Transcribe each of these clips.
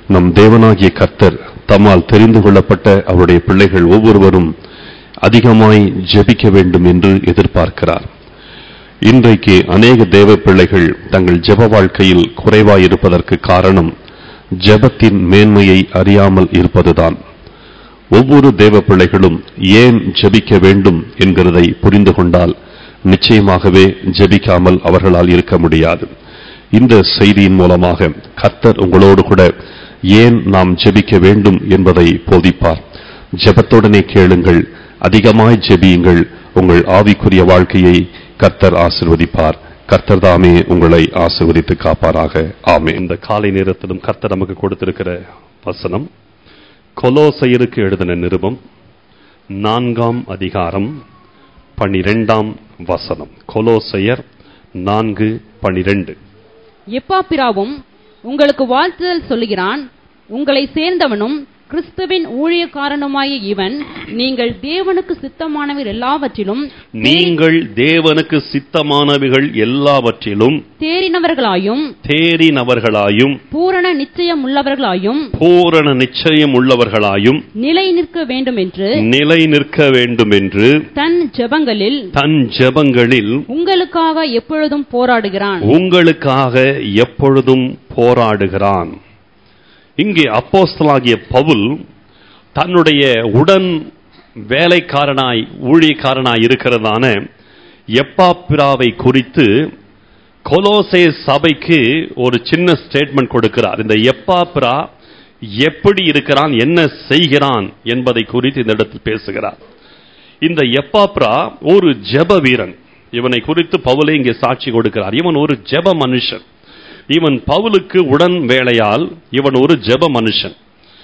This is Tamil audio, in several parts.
நம் தேவனாகிய கர்த்தர் தம்மால் தெரிந்து கொள்ளப்பட்ட அவருடைய பிள்ளைகள் ஒவ்வொருவரும் அதிகமாய் ஜெபிக்க வேண்டும் என்று எதிர்பார்க்கிறார் இன்றைக்கு அநேக தேவ பிள்ளைகள் தங்கள் ஜெப வாழ்க்கையில் குறைவாயிருப்பதற்கு காரணம் ஜெபத்தின் மேன்மையை அறியாமல் இருப்பதுதான் ஒவ்வொரு தேவ பிள்ளைகளும் ஏன் ஜெபிக்க வேண்டும் என்கிறதை புரிந்து கொண்டால் நிச்சயமாகவே ஜெபிக்காமல் அவர்களால் இருக்க முடியாது இந்த செய்தியின் மூலமாக கர்த்தர் உங்களோடு கூட ஏன் நாம் ஜெபிக்க வேண்டும் என்பதை போதிப்பார் ஜெபத்துடனே கேளுங்கள் அதிகமாய் ஜெபியுங்கள் உங்கள் ஆவிக்குரிய வாழ்க்கையை கர்த்தர் ஆசிர்வதிப்பார் கர்த்தர் தாமே உங்களை ஆசிர்வதித்து காப்பாராக ஆமே இந்த காலை நேரத்திலும் கர்த்தர் நமக்கு கொடுத்திருக்கிற வசனம் கொலோசையருக்கு எழுதின நிருபம் நான்காம் அதிகாரம் பனிரெண்டாம் வசனம் கொலோசையர் நான்கு பனிரெண்டு எப்பாப்பிராவும் உங்களுக்கு வாழ்த்துதல் சொல்லுகிறான் உங்களை சேர்ந்தவனும் கிறிஸ்துவின் ஊழியக்காரனுமாய இவன் நீங்கள் தேவனுக்கு சித்தமானவர் எல்லாவற்றிலும் நீங்கள் தேவனுக்கு சித்தமானவைகள் எல்லாவற்றிலும் தேறினவர்களாயும் தேறினவர்களாயும் பூரண நிச்சயம் உள்ளவர்களாயும் பூரண நிச்சயம் உள்ளவர்களாயும் நிலை நிற்க வேண்டும் என்று நிலை நிற்க வேண்டும் என்று தன் ஜெபங்களில் தன் ஜெபங்களில் உங்களுக்காக எப்பொழுதும் போராடுகிறான் உங்களுக்காக எப்பொழுதும் போராடுகிறான் இங்கே அப்போஸ்தலாகிய பவுல் தன்னுடைய உடன் வேலைக்காரனாய் ஊழியக்காரனாய் இருக்கிறதான எப்பாப்பிராவை குறித்து கொலோசே சபைக்கு ஒரு சின்ன ஸ்டேட்மெண்ட் கொடுக்கிறார் இந்த எப்பாப்பிரா எப்படி இருக்கிறான் என்ன செய்கிறான் என்பதை குறித்து இந்த இடத்தில் பேசுகிறார் இந்த எப்பாப்ரா ஒரு ஜெப வீரன் இவனை குறித்து பவுலே இங்கே சாட்சி கொடுக்கிறார் இவன் ஒரு ஜெப மனுஷன் இவன் பவுலுக்கு உடன் வேலையால் இவன் ஒரு ஜெப மனுஷன்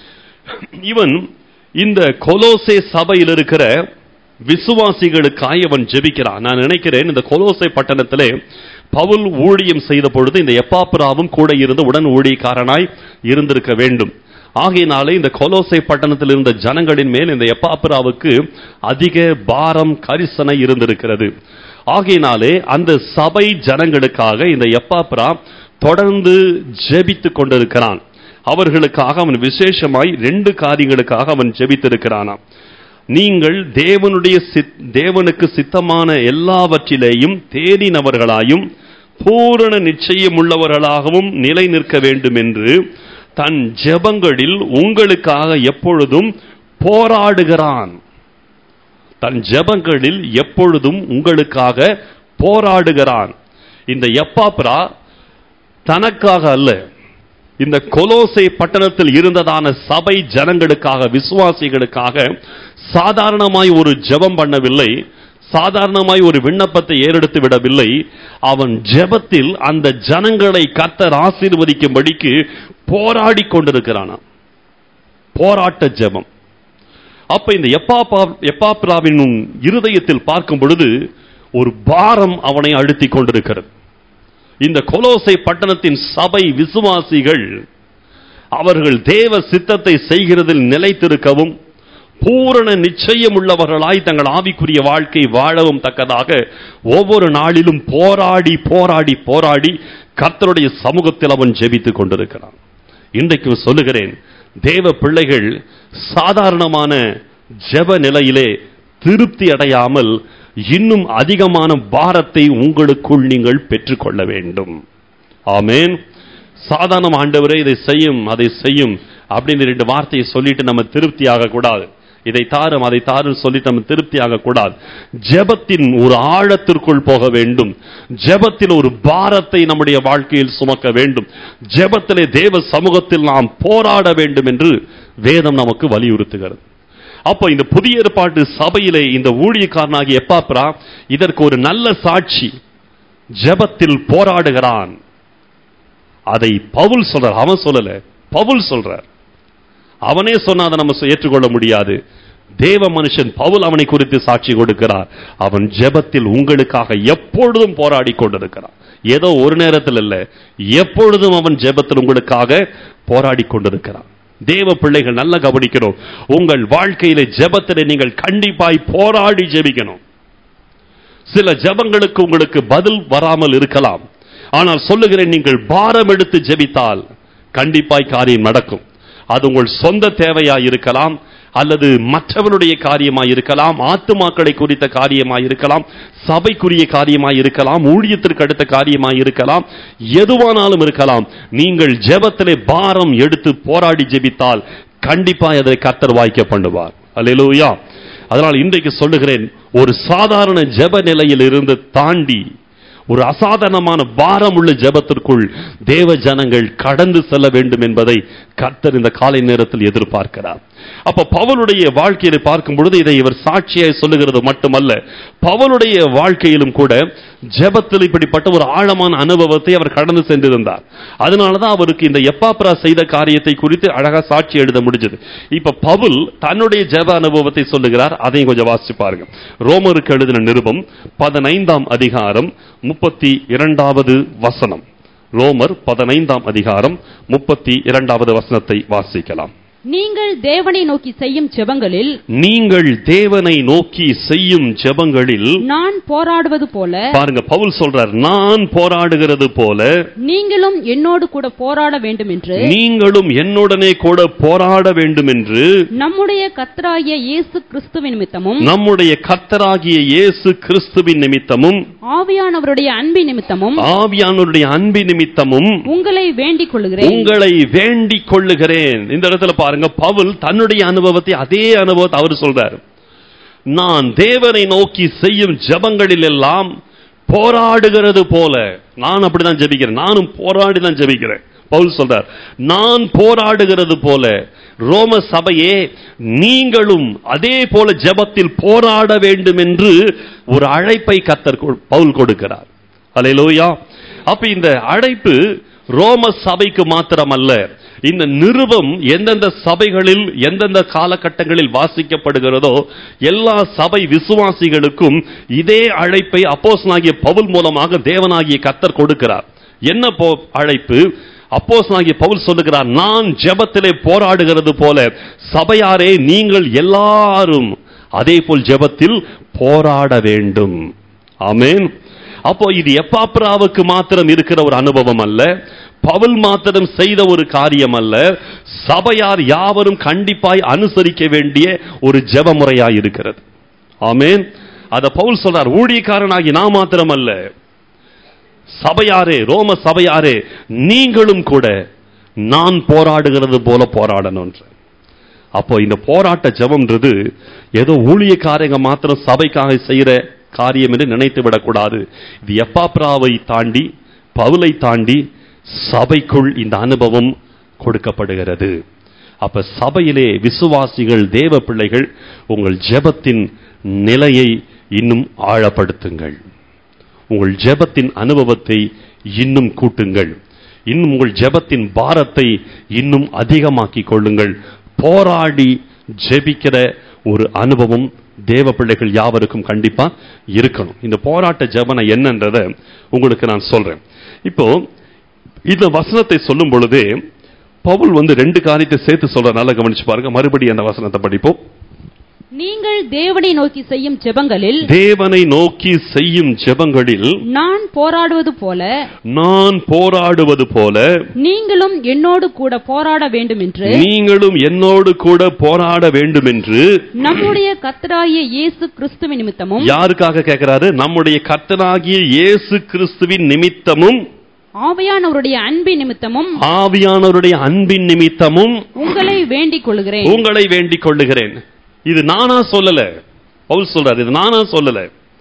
இவன் இந்த கொலோசே சபையில் இருக்கிற விசுவாசிகளுக்காய் அவன் ஜெபிக்கிறான் நான் நினைக்கிறேன் இந்த கொலோசை பட்டணத்திலே பவுல் ஊழியம் செய்த பொழுது இந்த எப்பாப்புராவும் கூட இருந்து உடன் ஊழியக்காரனாய் இருந்திருக்க வேண்டும் ஆகையினாலே இந்த கொலோசை பட்டணத்தில் இருந்த ஜனங்களின் மேல் இந்த எப்பாப்புராவுக்கு அதிக பாரம் கரிசனை இருந்திருக்கிறது ஆகையினாலே அந்த சபை ஜனங்களுக்காக இந்த எப்பாப்புரா தொடர்ந்து ஜெபித்துக் கொண்டிருக்கிறான் அவர்களுக்காக அவன் விசேஷமாய் ரெண்டு காரியங்களுக்காக அவன் ஜெபித்திருக்கிறானாம் நீங்கள் தேவனுடைய சித்- தேவனுக்கு சித்தமான எல்லாவற்றிலேயும் தேடினவர்களாயும் பூரண நிச்சயம் உள்ளவர்களாகவும் நிலை நிற்க வேண்டும் என்று தன் ஜெபங்களில் உங்களுக்காக எப்பொழுதும் போராடுகிறான் தன் ஜெபங்களில் எப்பொழுதும் உங்களுக்காக போராடுகிறான் இந்த எப்பாப்ரா தனக்காக அல்ல இந்த கொலோசை பட்டணத்தில் இருந்ததான சபை ஜனங்களுக்காக விசுவாசிகளுக்காக சாதாரணமாய் ஒரு ஜெபம் பண்ணவில்லை சாதாரணமாய் ஒரு விண்ணப்பத்தை ஏறெடுத்து விடவில்லை அவன் ஜெபத்தில் அந்த ஜனங்களை கர்த்தர் ஆசீர்வதிக்கும்படிக்கு போராடி கொண்டிருக்கிறானாம் போராட்ட ஜெபம் அப்ப இந்த எப்பாப்பா எப்பாப்ராவின் இருதயத்தில் பார்க்கும் பொழுது ஒரு பாரம் அவனை அழுத்திக் கொண்டிருக்கிறது இந்த கொலோசை பட்டணத்தின் சபை விசுவாசிகள் அவர்கள் தேவ சித்தத்தை செய்கிறதில் நிலைத்திருக்கவும் பூரண நிச்சயம் உள்ளவர்களாய் தங்கள் ஆவிக்குரிய வாழ்க்கை வாழவும் தக்கதாக ஒவ்வொரு நாளிலும் போராடி போராடி போராடி கர்த்தருடைய சமூகத்தில் அவன் ஜெபித்துக் கொண்டிருக்கிறான் இன்றைக்கு சொல்லுகிறேன் தேவ பிள்ளைகள் சாதாரணமான ஜெப நிலையிலே திருப்தி அடையாமல் இன்னும் அதிகமான பாரத்தை உங்களுக்குள் நீங்கள் பெற்றுக்கொள்ள வேண்டும் ஆமென் சாதாரண ஆண்டவரே இதை செய்யும் அதை செய்யும் அப்படின்னு ரெண்டு வார்த்தையை சொல்லிட்டு நம்ம திருப்தி ஆகக்கூடாது இதை தாரும் அதை தாரும் சொல்லிட்டு நம்ம திருப்தி ஆகக்கூடாது ஜெபத்தின் ஒரு ஆழத்திற்குள் போக வேண்டும் ஜெபத்தில் ஒரு பாரத்தை நம்முடைய வாழ்க்கையில் சுமக்க வேண்டும் ஜெபத்திலே தேவ சமூகத்தில் நாம் போராட வேண்டும் என்று வேதம் நமக்கு வலியுறுத்துகிறது அப்போ இந்த புதிய ஏற்பாட்டு சபையிலே இந்த ஊழியக்காரனாகிய எப்பாப்ரா இதற்கு ஒரு நல்ல சாட்சி ஜெபத்தில் போராடுகிறான் அதை பவுல் சொல்றார் அவன் சொல்லல பவுல் சொல்றார் அவனே சொன்னா அதை நம்ம ஏற்றுக்கொள்ள முடியாது தேவ மனுஷன் பவுல் அவனை குறித்து சாட்சி கொடுக்கிறார் அவன் ஜெபத்தில் உங்களுக்காக எப்பொழுதும் போராடி கொண்டிருக்கிறான் ஏதோ ஒரு நேரத்தில் இல்ல எப்பொழுதும் அவன் ஜெபத்தில் உங்களுக்காக போராடி கொண்டிருக்கிறான் தேவ பிள்ளைகள் நல்ல கவனிக்கணும் உங்கள் வாழ்க்கையில ஜெபத்திலே நீங்கள் கண்டிப்பாய் போராடி ஜெபிக்கணும் சில ஜெபங்களுக்கு உங்களுக்கு பதில் வராமல் இருக்கலாம் ஆனால் சொல்லுகிறேன் நீங்கள் பாரம் எடுத்து ஜெபித்தால் கண்டிப்பாய் காரியம் நடக்கும் அது உங்கள் சொந்த தேவையா இருக்கலாம் அல்லது மற்றவருடைய காரியமாய் இருக்கலாம் ஆத்துமாக்களை குறித்த காரியமாய் இருக்கலாம் சபைக்குரிய காரியமாய் இருக்கலாம் ஊழியத்திற்கு அடுத்த காரியமாய் இருக்கலாம் எதுவானாலும் இருக்கலாம் நீங்கள் ஜெபத்திலே பாரம் எடுத்து போராடி ஜெபித்தால் கண்டிப்பா அதை கர்த்தர் வாய்க்க பண்ணுவார் அல்லேலூயா அதனால் இன்றைக்கு சொல்லுகிறேன் ஒரு சாதாரண ஜெப நிலையில் இருந்து தாண்டி ஒரு அசாதாரணமான பாரம் உள்ள ஜெபத்திற்குள் தேவ ஜனங்கள் கடந்து செல்ல வேண்டும் என்பதை கர்த்தர் இந்த காலை நேரத்தில் எதிர்பார்க்கிறார் அப்ப பவுலுடைய வாழ்க்கையை பார்க்கும் பொழுது இதை இவர் சாட்சியாய் சொல்லுகிறது மட்டுமல்ல பவுலுடைய வாழ்க்கையிலும் கூட ஜெபத்தில் இப்படிப்பட்ட ஒரு ஆழமான அனுபவத்தை அவர் கடந்து சென்றிருந்தார் அதனாலதான் அவருக்கு இந்த எப்பாப்ரா செய்த காரியத்தை குறித்து அழகா சாட்சி எழுத முடிஞ்சது இப்ப பவுல் தன்னுடைய ஜெப அனுபவத்தை சொல்லுகிறார் அதையும் கொஞ்சம் வாசிச்சு பாருங்க ரோமருக்கு எழுதின நிருபம் பதினைந்தாம் அதிகாரம் முப்பத்தி இரண்டாவது வசனம் ரோமர் பதினைந்தாம் அதிகாரம் முப்பத்தி இரண்டாவது வசனத்தை வாசிக்கலாம் நீங்கள் தேவனை நோக்கி செய்யும் ஜெபங்களில் நீங்கள் தேவனை நோக்கி செய்யும் ஜெபங்களில் நான் போராடுவது போல பாருங்க பவுல் சொல்றார் நான் போராடுகிறது போல நீங்களும் என்னோடு கூட போராட வேண்டும் என்று நீங்களும் என்னுடனே கூட போராட வேண்டும் என்று நம்முடைய கர்த்தராகிய இயேசு கிறிஸ்துவின் நிமித்தமும் நம்முடைய கர்த்தராகிய இயேசு கிறிஸ்துவின் நிமித்தமும் ஆவியானவருடைய அன்பின் நிமித்தமும் ஆவியானவருடைய அன்பின் நிமித்தமும் உங்களை வேண்டிக் கொள்கிறேன் உங்களை வேண்டிக் கொள்ளுகிறேன் இந்த இடத்துல பாருங்க பவுல் தன்னுடைய அனுபவத்தை அதே அனுபவத்தை அவர் சொல்றார் நான் தேவனை நோக்கி செய்யும் ஜெபங்களில் எல்லாம் போராடுகிறது போல நான் அப்படிதான் ஜெபிக்கிறேன் நானும் போராடி தான் ஜெபிக்கிறேன் பவுல் சொல்றார் நான் போராடுகிறது போல ரோம சபையே நீங்களும் அதே போல ஜெபத்தில் போராட வேண்டும் என்று ஒரு அழைப்பை கத்தர் கொ- பவுல் கொடுக்கிறார் அல்லேலூயா அப்ப இந்த அழைப்பு ரோம சபைக்கு மாத்திரமல்ல இந்த நிருபம் எந்தெந்த சபைகளில் எந்தெந்த காலகட்டங்களில் வாசிக்கப்படுகிறதோ எல்லா சபை விசுவாசிகளுக்கும் இதே அழைப்பை அப்போஸ்தலனாகிய பவுல் மூலமாக தேவனாகிய கத்தர் கொடுக்கிறார் என்ன போ அழைப்பு அப்போஸ்தலனாகிய பவுல் சொல்லுகிறார் நான் ஜெபத்திலே போராடுகிறது போல சபையாரே நீங்கள் எல்லாரும் அதே போல் ஜெபத்தில் போராட வேண்டும் ஆமென் அப்போ இது எப்பாப்ராவுக்கு மாத்திரம் இருக்கிற ஒரு அனுபவம் அல்ல பவுல் மாத்திரம் செய்த ஒரு காரியம் அல்ல சபையார் யாவரும் கண்டிப்பாய் அனுசரிக்க வேண்டிய ஒரு ஜெப முறையாய் இருக்கிறது ஆமென் அத பவுல் சொல்றார் ஊழியக்காரனாகி நான் மாத்திரம் அல்ல சபையாரே ரோம சபையாரே நீங்களும் கூட நான் போராடுகிறது போல போராடணும் அப்போ இந்த போராட்ட ஜெபம்ன்றது ஏதோ ஊழியக்காரங்க மாத்திரம் சபைக்காக செய்யற காரியம் என்று நினைத்து விடக்கூடாது இது எப்பாப்ராவை தாண்டி பவுலை தாண்டி சபைக்குள் இந்த அனுபவம் கொடுக்கப்படுகிறது அப்ப சபையிலே விசுவாசிகள் தேவ பிள்ளைகள் உங்கள் ஜெபத்தின் நிலையை இன்னும் ஆழப்படுத்துங்கள் உங்கள் ஜெபத்தின் அனுபவத்தை இன்னும் கூட்டுங்கள் இன்னும் உங்கள் ஜெபத்தின் பாரத்தை இன்னும் அதிகமாக்கிக் கொள்ளுங்கள் போராடி ஜெபிக்கிற ஒரு அனுபவம் தேவ பிள்ளைகள் யாவருக்கும் கண்டிப்பா இருக்கணும் இந்த போராட்ட ஜெபனை என்னன்றத உங்களுக்கு நான் சொல்றேன் இப்போ இந்த வசனத்தை சொல்லும் பொழுதே பவுல் வந்து ரெண்டு காரியத்தை சேர்த்து சொல்றதுனால கவனிச்சு பாருங்க மறுபடியும் அந்த வசனத்தை படிப்போம் நீங்கள் தேவனை நோக்கி செய்யும் ஜெபங்களில் தேவனை நோக்கி செய்யும் ஜெபங்களில் நான் போராடுவது போல நான் போராடுவது போல நீங்களும் என்னோடு கூட போராட வேண்டும் என்று நீங்களும் என்னோடு கூட போராட வேண்டும் என்று நம்முடைய கர்த்தராகிய இயேசு கிறிஸ்துவின் நிமித்தமும் யாருக்காக கேட்கிறாரு நம்முடைய கர்த்தனாகிய இயேசு கிறிஸ்துவின் நிமித்தமும் ஆவியானவருடைய அன்பின் நிமித்தமும் ஆவியானவருடைய அன்பின் நிமித்தமும் உங்களை வேண்டிக் கொள்கிறேன் உங்களை வேண்டிக் கொள்ளுகிறேன் இது நானா சொல்லல பவுல் சொல்றாரு இது நானா சொல்லல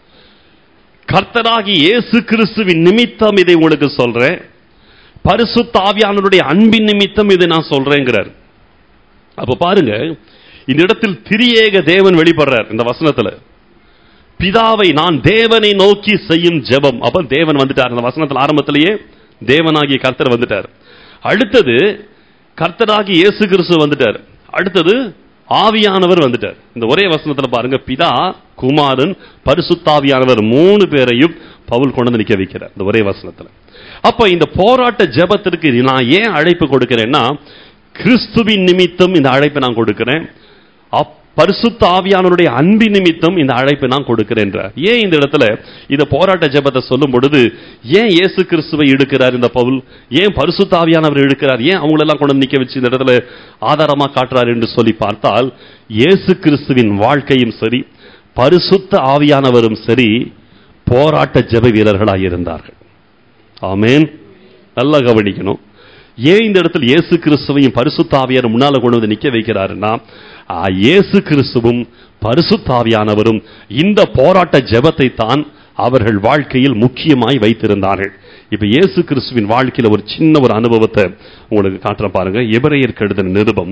கர்த்தராகி இயேசு கிறிஸ்துவின் நிமித்தம் இதை உங்களுக்கு சொல்றேன் பரிசுத்த ஆவியானவருடைய அன்பின் நிமித்தம் இதை நான் சொல்றேங்கிறார் அப்ப பாருங்க இந்த இடத்தில் திரியேக தேவன் வெளிப்படுறார் இந்த வசனத்துல பிதாவை நான் தேவனை நோக்கி செய்யும் ஜெபம் அப்ப தேவன் வந்துட்டார் இந்த வசனத்துல ஆரம்பத்திலேயே தேவனாகிய கர்த்தர் வந்துட்டார் அடுத்தது கர்த்தராகி இயேசு கிறிஸ்து வந்துட்டார் அடுத்தது ஆவியானவர் வந்துட்டார் இந்த ஒரே வசனத்துல பாருங்க பிதா குமாரன் பரிசுத்தாவியானவர் மூணு பேரையும் பவுல் கொண்டு வந்து நிக்க வைக்கிறார் இந்த ஒரே வசனத்துல அப்ப இந்த போராட்ட ஜெபத்திற்கு நான் ஏன் அழைப்பு கொடுக்கிறேன்னா கிறிஸ்துவின் நிமித்தம் இந்த அழைப்பை நான் கொடுக்கிறேன் அப்- பரிசுத்த ஆவியானவருடைய அன்பின் நிமித்தம் இந்த அழைப்பை நான் கொடுக்கிறேன் ஏன் இந்த இடத்துல இந்த போராட்ட ஜெபத்தை சொல்லும் பொழுது ஏன் இயேசு கிறிஸ்துவை இழுக்கிறார் இந்த பவுல் ஏன் பரிசுத்த ஆவியானவர் இழுக்கிறார் ஏன் அவங்களெல்லாம் கொண்டு வந்து நிக்க வச்சு இந்த இடத்துல ஆதாரமா காட்டுறார் என்று சொல்லி பார்த்தால் இயேசு கிறிஸ்துவின் வாழ்க்கையும் சரி பரிசுத்த ஆவியானவரும் சரி போராட்ட ஜெப வீரர்களாக இருந்தார்கள் ஆமென் நல்லா கவனிக்கணும் ஏன் இந்த இடத்துல இயேசு கிறிஸ்துவையும் பரிசுத்த ஆவியார் முன்னால கொண்டு வந்து நிக்க வைக்கிறாருன்னா ஆ, இயேசு கிறிஸ்துவும் பரிசுத்த ஆவியானவரும் இந்த போராட்ட ஜெபத்தை தான் அவர்கள் வாழ்க்கையில் முக்கியமாய் வைத்திருந்தார்கள் இப்ப இயேசு கிறிஸ்துவின் வாழ்க்கையில ஒரு சின்ன ஒரு அனுபவத்தை உங்களுக்கு காட்டுற பாருங்க எபிரேயர் கெடுதல் நிருபம்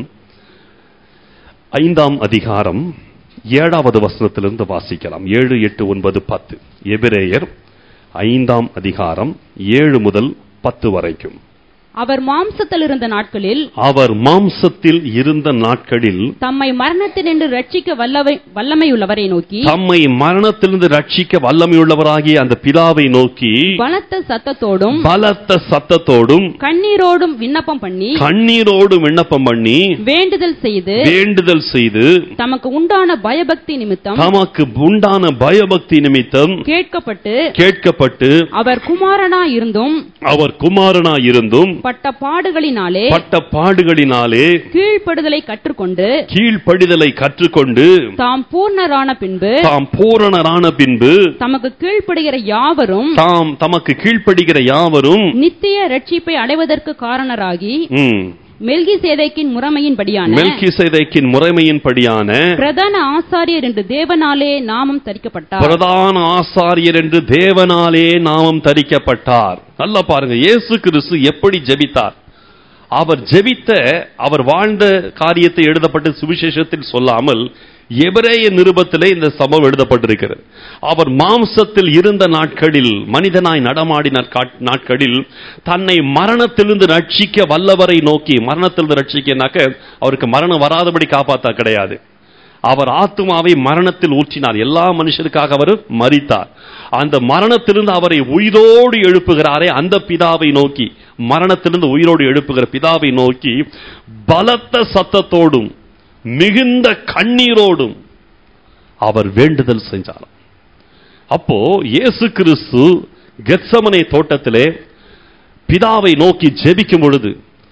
ஐந்தாம் அதிகாரம் ஏழாவது வசனத்திலிருந்து வாசிக்கலாம் ஏழு எட்டு ஒன்பது பத்து எபிரேயர் ஐந்தாம் அதிகாரம் ஏழு முதல் பத்து வரைக்கும் அவர் மாம்சத்தில் இருந்த நாட்களில் அவர் மாம்சத்தில் இருந்த நாட்களில் தம்மை மரணத்தினின்று ரட்சிக்க வல்லவை வல்லமையுள்ளவரை நோக்கி தம்மை மரணத்திலிருந்து ரட்சிக்க வல்லமையுள்ளவராகிய அந்த பிதாவை நோக்கி பலத்த சத்தத்தோடும் பலத்த சத்தத்தோடும் கண்ணீரோடும் விண்ணப்பம் பண்ணி கண்ணீரோடு விண்ணப்பம் பண்ணி வேண்டுதல் செய்து வேண்டுதல் செய்து தமக்கு உண்டான பயபக்தி நிமித்தம் தமக்கு உண்டான பயபக்தி நிமித்தம் கேட்கப்பட்டு கேட்கப்பட்டு அவர் குமாரனா இருந்தும் அவர் குமாரனா இருந்தும் பட்ட பாடுகளினாலே பட்ட பாடுகளினாலே கீழ்ப்படுதலை கற்றுக்கொண்டு கீழ்ப்படிதலை கற்றுக்கொண்டு தாம் பூர்ணரான பின்பு தாம் பூரணரான பின்பு தமக்கு கீழ்ப்படுகிற யாவரும் தாம் தமக்கு கீழ்ப்படுகிற யாவரும் நித்திய ரட்சிப்பை அடைவதற்கு காரணராகி ம், மெல்கி சேதைக்கின் முறைமையின்படியான மெல்கிசேதேக்கின் முறைமையின்படியான பிரதான ஆசாரியர் என்று தேவனாலே நாமம் தரிக்கப்பட்டார் பிரதான ஆசாரியர் என்று தேவனாலே நாமம் தரிக்கப்பட்டார் நல்லா பாருங்க இயேசு கிறிஸ்து எப்படி ஜெபித்தார் அவர் ஜெபித்த அவர் வாழ்ந்த காரியத்தை எழுதப்பட்ட சுவிசேஷத்தில் சொல்லாமல் எபிரேய நிருபத்திலே இந்த சம்பவம் எழுதப்பட்டிருக்கிறது அவர் மாம்சத்தில் இருந்த நாட்களில் மனிதனாய் நடமாடின காட்- நாட்களில் தன்னை மரணத்திலிருந்து ரட்சிக்க வல்லவரை நோக்கி மரணத்திலிருந்து ரட்சிக்கனாக்க அவருக்கு மரணம் வராதபடி காப்பாத்தா கிடையாது அவர் ஆத்துமாவை மரணத்தில் ஊற்றினார் எல்லா மனுஷருக்காக அவர் மரித்தார் அந்த மரணத்திலிருந்து அவரை உயிரோடு எழுப்புகிறாரே அந்த பிதாவை நோக்கி மரணத்திலிருந்து உயிரோடு எழுப்புகிற பிதாவை நோக்கி பலத்த சத்தத்தோடும் மிகுந்த கண்ணீரோடும் அவர் வேண்டுதல் செஞ்சார் அப்போ இயேசு கிறிஸ்து கெத்சமனை தோட்டத்திலே பிதாவை நோக்கி ஜெபிக்கும் பொழுது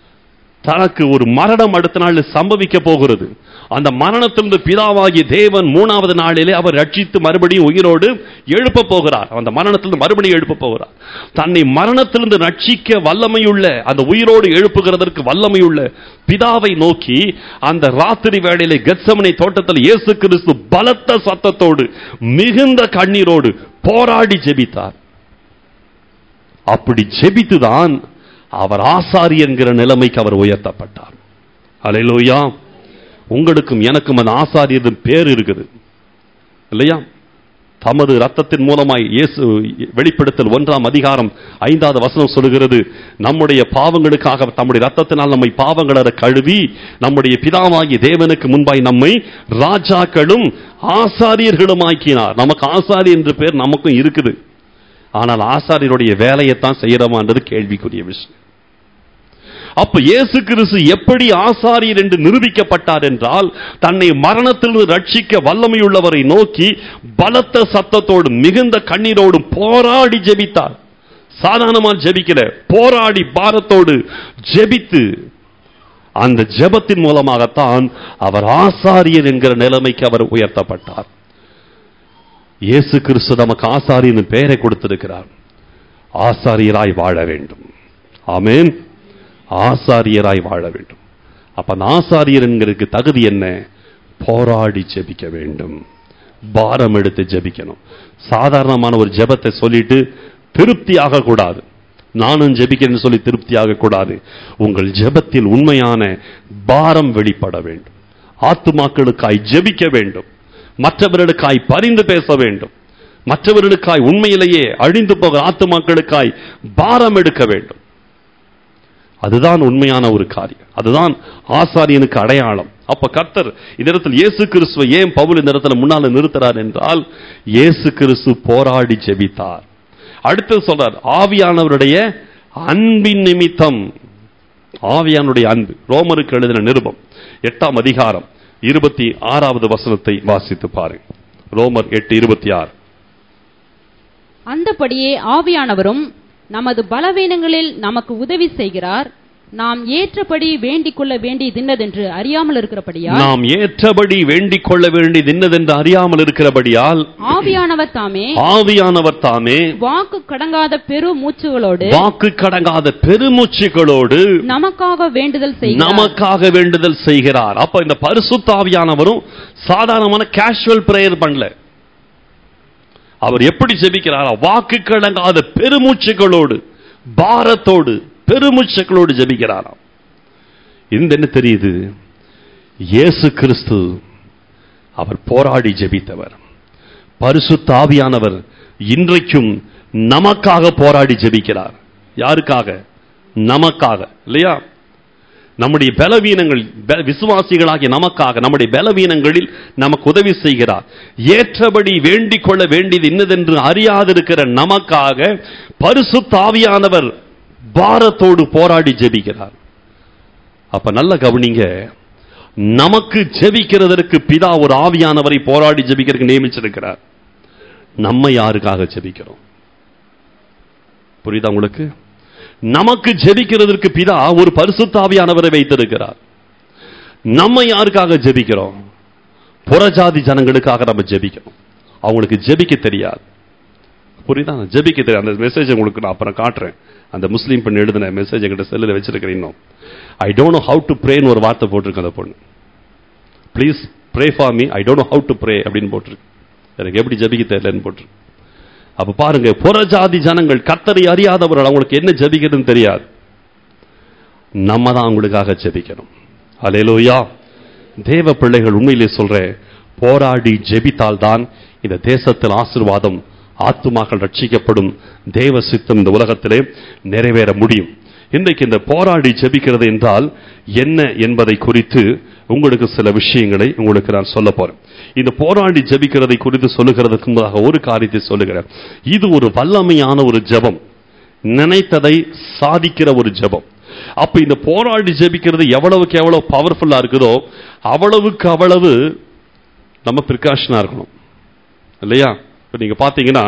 தனக்கு ஒரு மரணம் அடுத்த நாளில் சம்பவிக்க போகிறது அந்த மரணத்திலிருந்து பிதாவாகிய தேவன் மூணாவது நாளிலே அவர் ரட்சித்து மறுபடியும் உயிரோடு எழுப்ப போகிறார் அந்த மரணத்திலிருந்து மறுபடியும் எழுப்ப போகிறார் தன்னை மரணத்திலிருந்து ரட்சிக்க வல்லமையுள்ள அந்த உயிரோடு எழுப்புகிறதற்கு வல்லமையுள்ள பிதாவை நோக்கி அந்த ராத்திரி வேளையிலே கெத்சமனை தோட்டத்தில் இயேசு கிறிஸ்து பலத்த சத்தத்தோடு மிகுந்த கண்ணீரோடு போராடி ஜெபித்தார் அப்படி ஜெபித்துதான் அவர் ஆசாரி என்கிற நிலைமைக்கு அவர் உயர்த்தப்பட்டார் அலையிலோயா உங்களுக்கும் எனக்கும் அந்த ஆசாரியரின் பேர் இருக்குது இல்லையா தமது ரத்தத்தின் மூலமாய் இயேசு வெளிப்படுத்தல் ஒன்றாம் அதிகாரம் ஐந்தாவது வசனம் சொல்லுகிறது நம்முடைய பாவங்களுக்காக தம்முடைய ரத்தத்தினால் நம்மை பாவங்களற கழுவி நம்முடைய பிதாவாகிய தேவனுக்கு முன்பாய் நம்மை ராஜாக்களும் ஆசாரியர்களுமாக்கினார் நமக்கு ஆசாரி என்ற பேர் நமக்கும் இருக்குது ஆனால் ஆசாரியருடைய வேலையைத்தான் செய்யறோமான்றது கேள்விக்குரிய விஷயம் அப்ப இயேசு கிறிஸ்து எப்படி ஆசாரியர் என்று நிரூபிக்கப்பட்டார் என்றால் தன்னை மரணத்திலிருந்து ரட்சிக்க வல்லமையுள்ளவரை நோக்கி பலத்த சத்தத்தோடு மிகுந்த கண்ணீரோடு போராடி ஜெபித்தார் சாதாரணமா ஜெபிக்கல போராடி பாரத்தோடு ஜெபித்து அந்த ஜெபத்தின் மூலமாகத்தான் அவர் ஆசாரியர் என்கிற நிலைமைக்கு அவர் உயர்த்தப்பட்டார் இயேசு கிறிஸ்து நமக்கு ஆசாரியன் பெயரை கொடுத்திருக்கிறார் ஆசாரியராய் வாழ வேண்டும் ஆமென் ஆசாரியராய் வாழ வேண்டும் அப்ப அந்த ஆசாரியர் என்கிறதுக்கு தகுதி என்ன போராடி ஜெபிக்க வேண்டும் பாரம் எடுத்து ஜெபிக்கணும் சாதாரணமான ஒரு ஜெபத்தை சொல்லிட்டு திருப்தி ஆகக்கூடாது நானும் ஜெபிக்கிறேன்னு சொல்லி திருப்தி ஆகக்கூடாது உங்கள் ஜெபத்தில் உண்மையான பாரம் வெளிப்பட வேண்டும் ஆத்துமாக்களுக்காய் ஜெபிக்க வேண்டும் மற்றவர்களுக்காய் பரிந்து பேச வேண்டும் மற்றவர்களுக்காய் உண்மையிலேயே அழிந்து போகிற ஆத்துமாக்களுக்காய் பாரம் எடுக்க வேண்டும் அதுதான் உண்மையான ஒரு காரியம் அதுதான் ஆசாரியனுக்கு அடையாளம் அப்ப கர்த்தர் இந்த இடத்துல இயேசு கிறிஸ்துவை ஏன் பவுல் இந்த இடத்துல முன்னால நிறுத்துறார் என்றால் இயேசு கிறிஸ்து போராடி ஜெபித்தார் அடுத்து சொல்றார் ஆவியானவருடைய அன்பின் நிமித்தம் ஆவியானுடைய அன்பு ரோமருக்கு எழுதின நிருபம் எட்டாம் அதிகாரம் இருபத்தி ஆறாவது வசனத்தை வாசித்து பாருங்க ரோமர் எட்டு இருபத்தி ஆறு அந்தபடியே ஆவியானவரும் நமது பலவீனங்களில் நமக்கு உதவி செய்கிறார் நாம் ஏற்றபடி வேண்டிக் கொள்ள வேண்டியதின்னதென்று அறியாமல் இருக்கிறபடியால் நாம் ஏற்றபடி வேண்டிக் கொள்ள வேண்டியது என்னதென்று அறியாமல் இருக்கிறபடியால் ஆவியானவர் தாமே ஆவியானவர் தாமே வாக்கு கடங்காத பெரு மூச்சுகளோடு வாக்கு கடங்காத பெருமூச்சுகளோடு நமக்காக வேண்டுதல் செய்கிறார் நமக்காக வேண்டுதல் செய்கிறார் அப்ப இந்த பரிசுத்தாவியானவரும் சாதாரணமான கேஷுவல் பிரேயர் பண்ணல அவர் எப்படி ஜெபிக்கிறாரா வாக்கு கடங்காத பெருமூச்சுகளோடு பாரத்தோடு பெருமூச்சுகளோடு ஜெபிக்கிறாராம் இந்த என்ன தெரியுது இயேசு கிறிஸ்து அவர் போராடி ஜெபித்தவர் பரிசுத்த ஆவியானவர் இன்றைக்கும் நமக்காக போராடி ஜெபிக்கிறார் யாருக்காக நமக்காக இல்லையா நம்முடைய பலவீனங்கள் ப- விசுவாசிகளாகிய நமக்காக நம்முடைய பலவீனங்களில் நமக்கு உதவி செய்கிறார் ஏற்றபடி வேண்டிக் கொள்ள வேண்டியது இன்னதென்று அறியாதிருக்கிற நமக்காக பரிசுத்த ஆவியானவர் பாரத்தோடு போராடி ஜெபிக்கிறார் அப்ப நல்ல கவனிங்க நமக்கு ஜெபிக்கிறதற்கு பிதா ஒரு ஆவியானவரை போராடி ஜெபிக்கிறதுக்கு நியமிச்சிருக்கிறார் நம்ம யாருக்காக ஜெபிக்கிறோம் புரியுதா உங்களுக்கு நமக்கு ஜெபிக்கிறதற்கு பிதா ஒரு பரிசுத்தாவியானவரை வைத்திருக்கிறார் நம்ம யாருக்காக ஜெபிக்கிறோம் புறஜாதி ஜனங்களுக்காக நம்ம ஜெபிக்கிறோம் அவங்களுக்கு ஜெபிக்க தெரியாது புரியுதா ஜெபிக்க தெரியாது அந்த மெசேஜ் உங்களுக்கு நான் அப்புறம் காட்டுறேன் அந்த முஸ்லீம் பெண் எழுதின மெசேஜ் என்கிட்ட செல்லில் வச்சிருக்கிறேன் இன்னும் I don't know how to ப்ரேன்னு ஒரு வார்த்தை போட்டிருக்கு அந்த பொண்ணு please pray for me I don't know how to pray அப்படின்னு போட்டிருக்கு எனக்கு எப்படி ஜெபிக்க தெரியலன்னு போட்டிருக்கு அப்ப பாருங்க புறஜாதி ஜனங்கள் கத்தரை அறியாதவர்கள் அவங்களுக்கு என்ன ஜெபிக்கிறதுன்னு தெரியாது நம்ம தான் அவங்களுக்காக ஜெபிக்கணும் அலேலோயா தேவ பிள்ளைகள் உண்மையிலே சொல்றேன் போராடி ஜெபித்தால் தான் இந்த தேசத்தில் ஆசீர்வாதம் ஆத்துமாக்கள் ரட்சிக்கப்படும் தேவ சித்தம் இந்த உலகத்திலே நிறைவேற முடியும் இன்றைக்கு இந்த போராடி ஜெபிக்கிறது என்றால் என்ன என்பதை குறித்து உங்களுக்கு சில விஷயங்களை உங்களுக்கு நான் சொல்ல போறேன் இந்த போராடி ஜெபிக்கிறதை குறித்து சொல்லுகிறதுக்கு முன்னதாக ஒரு காரியத்தை சொல்லுகிறேன் இது ஒரு வல்லமையான ஒரு ஜெபம் நினைத்ததை சாதிக்கிற ஒரு ஜெபம் அப்ப இந்த போராடி ஜெபிக்கிறது எவ்வளவுக்கு எவ்வளவு பவர்ஃபுல்லா இருக்குதோ அவ்வளவுக்கு அவ்வளவு நம்ம பிரிகாஷனா இருக்கணும் இல்லையா இப்ப நீங்க பாத்தீங்கன்னா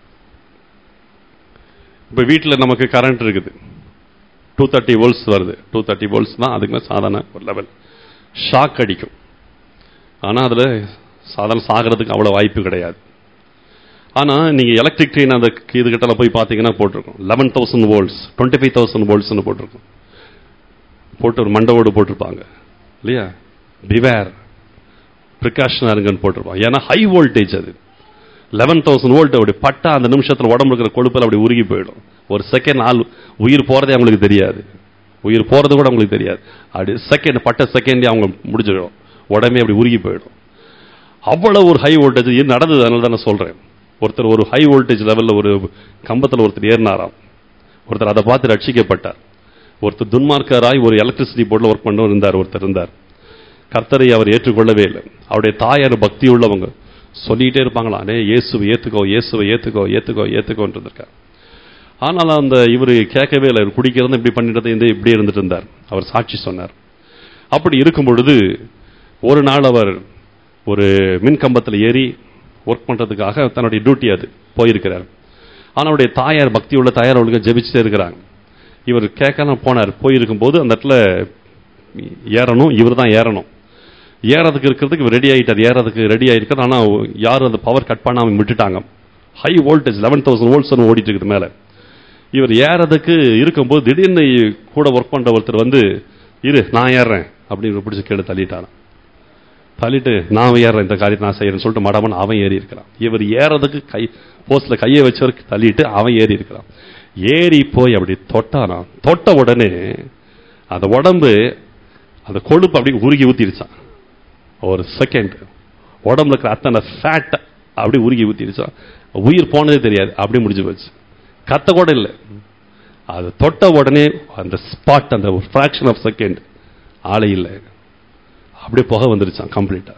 இப்ப வீட்டுல நமக்கு கரண்ட் இருக்குது டூ தேர்ட்டி வோல்ட்ஸ் வருது டூ தேர்ட்டி வோல்ட்ஸ் தான் அதுக்கு மேல சாதாரண ஒரு லெவல் ஷாக் அடிக்கும் ஆனா அதுல சாதாரண சாகிறதுக்கு அவ்வளவு வாய்ப்பு கிடையாது ஆனா நீங்க எலக்ட்ரிக் ட்ரெயின் அந்த இதுகிட்ட போய் பாத்தீங்கன்னா போட்டிருக்கோம் eleven thousand volts twenty five thousand வோல்ட்ஸ்னு போட்டிருக்கோம் போட்டு ஒரு மண்டவோடு போட்டிருப்பாங்க இல்லையா பிவேர் ப்ரிகாஷனாக இருங்கன்னு போட்டிருப்பாங்க ஏன்னா ஹை வோல்டேஜ் அது லெவன் தௌசண்ட் வோல்ட் அப்படி பட்டா அந்த நிமிஷத்தில் உடம்புல இருக்கிற கொழுப்பில் அப்படி உருகி போயிடும் ஒரு செகண்ட் ஆள் உயிர் போகிறதே அவங்களுக்கு தெரியாது உயிர் போகிறது கூட அவங்களுக்கு தெரியாது அப்படி செகண்ட் பட்ட செகண்டே அவங்க முடிஞ்சிடும் உடம்பே அப்படி உருகி போயிடும் அவ்வளவு ஒரு ஹை வோல்டேஜ் இது நடந்தது அதனால தான் நான் சொல்கிறேன் ஒருத்தர் ஒரு ஹை வோல்டேஜ் லெவலில் ஒரு கம்பத்தில் ஒருத்தர் ஏறினாராம் ஒருத்தர் அதை பார்த்து ரட்சிக்கப்பட்டார் ஒருத்தர் துன்மார்க்கராய் ஒரு எலக்ட்ரிசிட்டி போர்டில் ஒர்க் பண்ண இருந்தார் ஒருத்தர் இருந்தார் கர்த்தரை அவர் ஏற்றுக்கொள்ளவே இல்லை அவருடைய தாயார் பக்தி உள்ளவங்க சொல்லிட்டே இருப்பாங்களா அடே இயேசுவை ஏத்துக்கோ இயேசுவை ஏத்துக்கோ ஏத்துக்கோ ஏத்துக்கோன்னு இருந்திருக்கார் ஆனால் அந்த இவர் கேட்கவே இல்லை இவர் குடிக்கிறது இப்படி பண்ணிட்டு இந்த இப்படியே இருந்துட்டு இருந்தார் அவர் சாட்சி சொன்னார் அப்படி இருக்கும் பொழுது ஒரு நாள் அவர் ஒரு மின் கம்பத்தில் ஏறி ஒர்க் பண்றதுக்காக தன்னுடைய டியூட்டி அது போயிருக்கிறார் ஆனால் அவருடைய தாயார் பக்தி உள்ள தாயார் அவளுக்கு ஜெபிச்சுட்டே இருக்கிறாங்க இவர் கேட்கலாம் போனார் போயிருக்கும் போது அந்த இடத்துல ஏறணும் இவர் தான் ஏறணும் ஏறதுக்கு இருக்கிறதுக்கு இவர் ரெடி ஆகிட்டார் ஏறதுக்கு ரெடி ஆகிருக்கார் ஆனால் யாரும் அந்த பவர் கட் பண்ணாமல் விட்டுட்டாங்க high voltage eleven thousand volts ஓடிட்டு இருக்குது மேலே இவர் ஏறதுக்கு இருக்கும்போது திடீர்னு கூட ஒர்க் பண்ணுற ஒருத்தர் வந்து இரு நான் ஏறுறேன் அப்படின்னு பிடிச்சி கீழே தள்ளிட்டாராம் தள்ளிட்டு நான் ஏறுறேன் இந்த காரியத்தை நான் செய்யறேன்னு சொல்லிட்டு மடமன் அவன் ஏறி இருக்கிறான் இவர் ஏறதுக்கு கை போஸ்ட்ல கையை வச்சவருக்கு தள்ளிட்டு அவன் ஏறி இருக்கிறான் ஏறி போய் அப்படி தொட்டானா தொட்ட உடனே அந்த உடம்பு அந்த கொழுப்பு அப்படி உருகி ஊத்திருச்சான் ஒரு செகண்ட் உடம்புல இருக்கிற அத்தனை ஃபேட் அப்படி உருகி ஊத்திருச்சான் உயிர் போனதே தெரியாது அப்படியே முடிஞ்சு போச்சு கத்த கூட இல்லை அது தொட்ட உடனே அந்த ஸ்பாட் அந்த ஃபிராக்ஷன் ஆஃப் செகண்ட் ஆளை இல்லை அப்படியே புகை வந்துருச்சான் கம்ப்ளீட்டா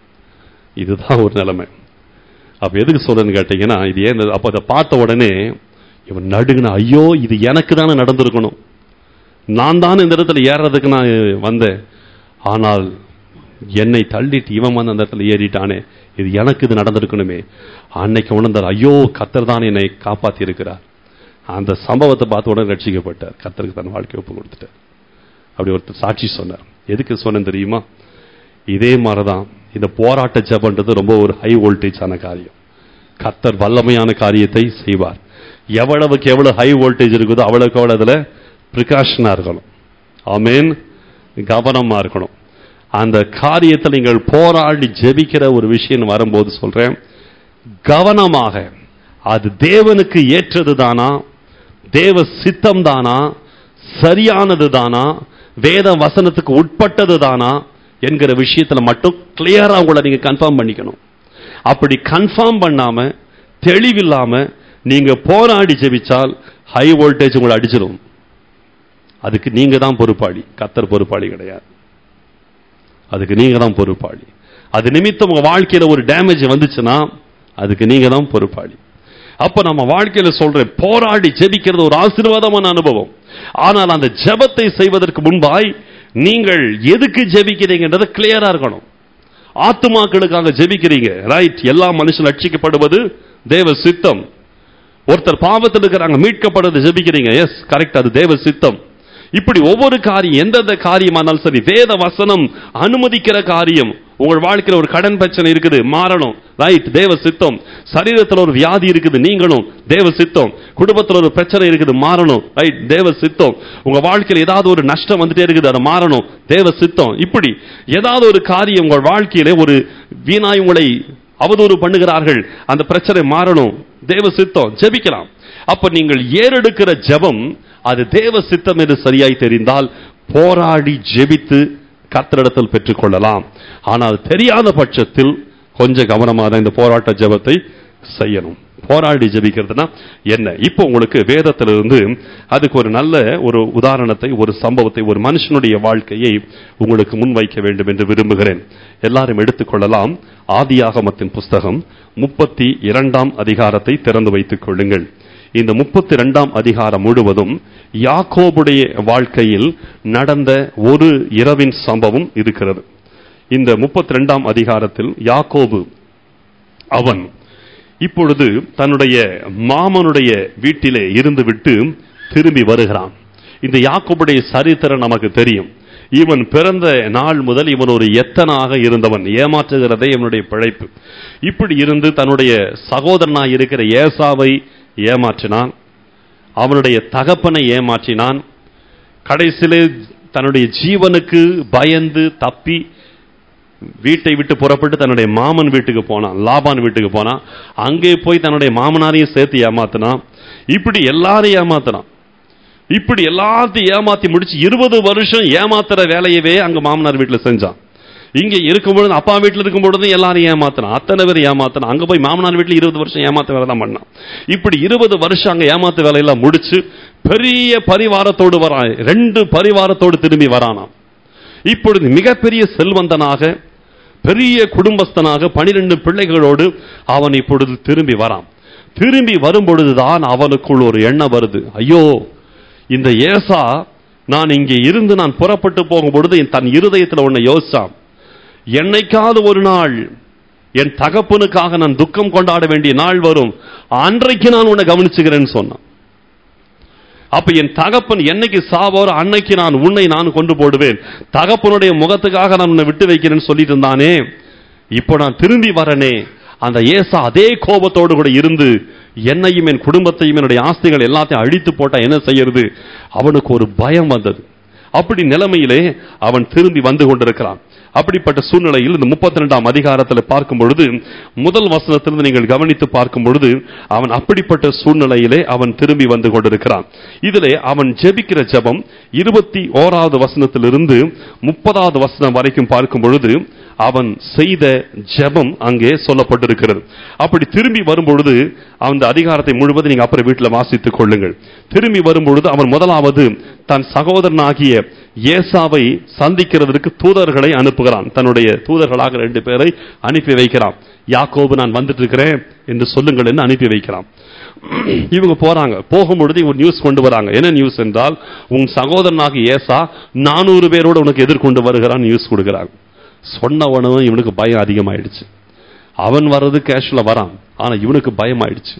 இதுதான் ஒரு நிலைமை அப்ப எதுக்கு சொல்றேன்னு கேட்டீங்கன்னா இது ஏன் இந்த- அப்ப அதை பார்த்த உடனே இவன் நடுங்கின ஐயோ இது எனக்கு தானே நடந்திருக்கணும் நான் தானே இந்த இடத்துல ஏறுறதுக்கு நான் வந்தேன் ஆனால் என்னை தள்ளிட்டு இவன் வந்து அந்த இடத்துல ஏறிட்டானே இது எனக்கு இது நடந்திருக்கணுமே அன்னைக்கு உணர்ந்தார் ஐயோ கத்தர் தான் என்னை காப்பாத்தி இருக்கிறார் அந்த சம்பவத்தை பார்த்த உடனே ரட்சிக்கப்பட்டார் கத்தருக்கு தன் வாழ்க்கை ஒப்பு கொடுத்துட்டார் அப்படி ஒருத்தர் சாட்சி சொன்னார் எதுக்கு சொன்னேன் தெரியுமா இதே மாதிரிதான் இந்த போராட்ட ஜபன்றது ரொம்ப ஒரு ஹை வோல்டேஜ் ஆன காரியம் கத்தர் வல்லமையான காரியத்தை செய்வார் எவ்வளவுக்கு எவ்வளவு ஹை வோல்டேஜ் இருக்குதோ அவ்வளவுக்கு அவ்வளவு அதுல ப்ரிகாஷனா இருக்கணும் ஆமேன் கவனமா இருக்கணும் அந்த காரியத்தில் நீங்கள் போராடி ஜெபிக்கிற ஒரு விஷயம் வரும்போது சொல்றேன் கவனமாக அது தேவனுக்கு ஏற்றது தானா தேவ சித்தம் தானா சரியானது தானா வேத வசனத்துக்கு உட்பட்டது தானா என்கிற விஷயத்துல மட்டும் கிளியரா உங்களை நீங்க கன்ஃபார்ம் பண்ணிக்கணும் அப்படி கன்ஃபார்ம் பண்ணாம தெளிவில்லாம நீங்க போராடி ஜெபிச்சால் ஹை வோல்டேஜ் உங்களை அடிச்சிடும் அதுக்கு நீங்க தான் பொறுப்பாளி கத்தர் பொறுப்பாளி கிடையாது அதுக்கு நீங்க தான் பொறுப்பாளி அது நிமித்தம் உங்க வாழ்க்கையில ஒரு டேமேஜ் வந்துச்சுன்னா அதுக்கு நீங்க தான் பொறுப்பாளி அப்ப நம்ம வாழ்க்கையில சொல்றேன் போராடி ஜெபிக்கிறது ஒரு ஆசீர்வாதமான அனுபவம் ஆனால் அந்த ஜெபத்தை செய்வதற்கு முன்பாய் நீங்கள் எதுக்கு ஜெபிக்கிறீங்கன்றது கிளியரா இருக்கணும் ஆத்துமாக்களுக்காக ஜெபிக்கிறீங்க ரைட் எல்லா மனுஷன் ரட்சிக்கப்படுவது தேவ சித்தம் ஒருத்தர் பாவத்தில் இருக்கிறாங்க மீட்கப்படுறது ஜெபிக்கிறீங்க எஸ் கரெக்ட் அது தேவ சித்தம் இப்படி ஒவ்வொரு காரியம் எந்தெந்த காரியமானாலும் சரி வேத வசனம் அனுமதிக்கிற காரியம் உங்கள் வாழ்க்கையில் ஒரு கடன் பிரச்சனை இருக்குது மாறணும் ரைட் தேவ சித்தம் சரீரத்தில் ஒரு வியாதி இருக்குது நீங்களும் தேவ சித்தம் குடும்பத்தில் ஒரு பிரச்சனை இருக்குது மாறணும் ரைட் தேவ சித்தம் உங்க வாழ்க்கையில் ஏதாவது ஒரு நஷ்டம் வந்துட்டே இருக்குது அது மாறணும் தேவ சித்தம் இப்படி ஏதாவது ஒரு காரியம் உங்கள் வாழ்க்கையில ஒரு வீணாய் உங்களை அவதூறு பண்ணுகிறார்கள் அந்த பிரச்சனை மாறணும் தேவ சித்தம் ஜெபிக்கலாம் அப்ப நீங்கள் ஏறெடுக்கிற ஜெபம் அது தேவ சித்தம் என்று சரியாய் தெரிந்தால் போராடி ஜெபித்து கர்த்தரிடத்தில் பெற்றுக்கொள்ளலாம் ஆனால் தெரியாத பட்சத்தில் கொஞ்சம் கவனமாக தான் இந்த போராட்ட ஜெபத்தை செய்யணும் போராடி ஜெபிக்கிறதுனா என்ன இப்போ உங்களுக்கு வேதத்திலிருந்து அதுக்கு ஒரு நல்ல ஒரு உதாரணத்தை ஒரு சம்பவத்தை ஒரு மனுஷனுடைய வாழ்க்கையை உங்களுக்கு முன்வைக்க வேண்டும் என்று விரும்புகிறேன் எல்லாரும் எடுத்துக்கொள்ளலாம் ஆதியாகமத்தின் புஸ்தகம் முப்பத்தி இரண்டாம் அதிகாரத்தை திறந்து வைத்துக் கொள்ளுங்கள் இந்த முப்பத்தி இரண்டாம் அதிகாரம் முழுவதும் யாக்கோபுடைய வாழ்க்கையில் நடந்த ஒரு இரவின் சம்பவம் இருக்கிறது இந்த முப்பத்தி இரண்டாம் அதிகாரத்தில் யாக்கோபு அவன் இப்பொழுது தன்னுடைய மாமனுடைய வீட்டிலே இருந்துவிட்டு திரும்பி வருகிறான் இந்த யாக்கோபுடைய சரித்திரம் நமக்கு தெரியும் இவன் பிறந்த நாள் முதல் இவன் ஒரு எத்தனாக இருந்தவன் ஏமாற்றுகிறதே இவனுடைய பிழைப்பு இப்படி இருந்து தன்னுடைய சகோதரனாய் இருக்கிற ஏசாவை ஏமாற்றினான் அவனுடைய தகப்பனை ஏமாற்றினான் கடைசியிலே தன்னுடைய ஜீவனுக்கு பயந்து தப்பி வீட்டை விட்டு புறப்பட்டு தன்னுடைய மாமன் வீட்டுக்கு போனான் லாபான் வீட்டுக்கு போனான் அங்கே போய் தன்னுடைய மாமனாரையும் சேர்த்து ஏமாத்தினான் இப்படி எல்லாரையும் ஏமாத்தினான் இப்படி எல்லாத்தையும் ஏமாத்தி முடிச்சு இருபது வருஷம் ஏமாத்துற வேலையவே அங்க மாமனார் வீட்டுல செஞ்சான் இங்க இருக்கும்பொழுது அப்பா வீட்டுல இருக்கும் பொழுதும் எல்லாரும் ஏமாத்தினான் அத்தனை பேர் ஏமாத்தினான் அங்க போய் மாமனார் வீட்டுல இருபது வருஷம் ஏமாத்த வேலை தான் பண்ணான் இப்படி இருபது வருஷம் அங்க ஏமாத்த வேலையெல்லாம் முடிச்சு பெரிய பரிவாரத்தோடு வரான் ரெண்டு பரிவாரத்தோடு திரும்பி வரானாம் இப்பொழுது மிகப்பெரிய செல்வந்தனாக பெரிய குடும்பஸ்தனாக பனிரெண்டு பிள்ளைகளோடு அவன் இப்பொழுது திரும்பி வரான் திரும்பி வரும் பொழுதுதான் அவனுக்குள் ஒரு எண்ணம் வருது ஐயோ இந்த ஏசா நான் இங்கே இருந்து நான் புறப்பட்டு போகும் பொழுது என் தன் இருதயத்தில் ஒன்னை யோசிச்சான் என்னைக்காவது ஒரு நாள் என் தகப்பனுக்காக நான் துக்கம் கொண்டாட வேண்டிய நாள் வரும் அன்றைக்கு நான் உன்னை கவனிச்சுக்கிறேன்னு சொன்னான் அப்ப என் தகப்பன் என்னைக்கு சாவோரோ அன்னைக்கு நான் உன்னை நான் கொண்டு போடுவேன் தகப்பனுடைய முகத்துக்காக நான் உன்னை விட்டு வைக்கிறேன்னு சொல்லிட்டு இருந்தானே இப்போ நான் திரும்பி வரனே அந்த ஏசா அதே கோபத்தோடு கூட இருந்து என்னையும் என் குடும்பத்தையும் என்னுடைய ஆஸ்திகள் எல்லாத்தையும் அழித்து போட்டா என்ன செய்யறது அவனுக்கு ஒரு பயம் வந்தது அப்படி நிலைமையிலே அவன் திரும்பி வந்து கொண்டிருக்கிறான் அப்படிப்பட்ட சூழ்நிலையில் இந்த முப்பத்தி ரெண்டாம் அதிகாரத்தில் பார்க்கும் பொழுது முதல் வசனத்திலிருந்து நீங்கள் கவனித்து பார்க்கும் பொழுது அவன் அப்படிப்பட்ட சூழ்நிலையிலே அவன் திரும்பி வந்து கொண்டிருக்கிறான் இதிலே அவன் ஜெபிக்கிற ஜெபம் இருபத்தி ஓராவது வசனத்திலிருந்து முப்பதாவது வசனம் வரைக்கும் பார்க்கும் பொழுது அவன் செய்த ஜெபம் அங்கே சொல்லப்பட்டிருக்கிறது அப்படி திரும்பி வரும்பொழுது அந்த அதிகாரத்தை முழுவதும் நீங்க அப்புறம் வீட்டில் வாசித்துக் கொள்ளுங்கள் திரும்பி வரும்பொழுது அவன் முதலாவது தன் சகோதரனாகிய ஏசாவை சந்திக்கிறதற்கு தூதர்களை அனுப்புகிறான் தன்னுடைய தூதர்களாக ரெண்டு பேரை அனுப்பி வைக்கிறான் யாக்கோபு நான் வந்துட்டு இருக்கிறேன் என்று சொல்லுங்கள் என்று அனுப்பி வைக்கிறான் இவங்க போறாங்க போகும்பொழுது ஒரு நியூஸ் கொண்டு வராங்க என்ன நியூஸ் என்றால் உன் சகோதரனாக ஏசா நானூறு பேரோடு உனக்கு எதிர்கொண்டு வருகிறான் நியூஸ் கொடுக்கிறாங்க சொன்னவனும் இவனுக்கு பயம் அதிகமாயிடுச்சு அவன் வர்றது கேஷுவலா வரான் ஆனா இவனுக்கு பயம் ஆயிடுச்சு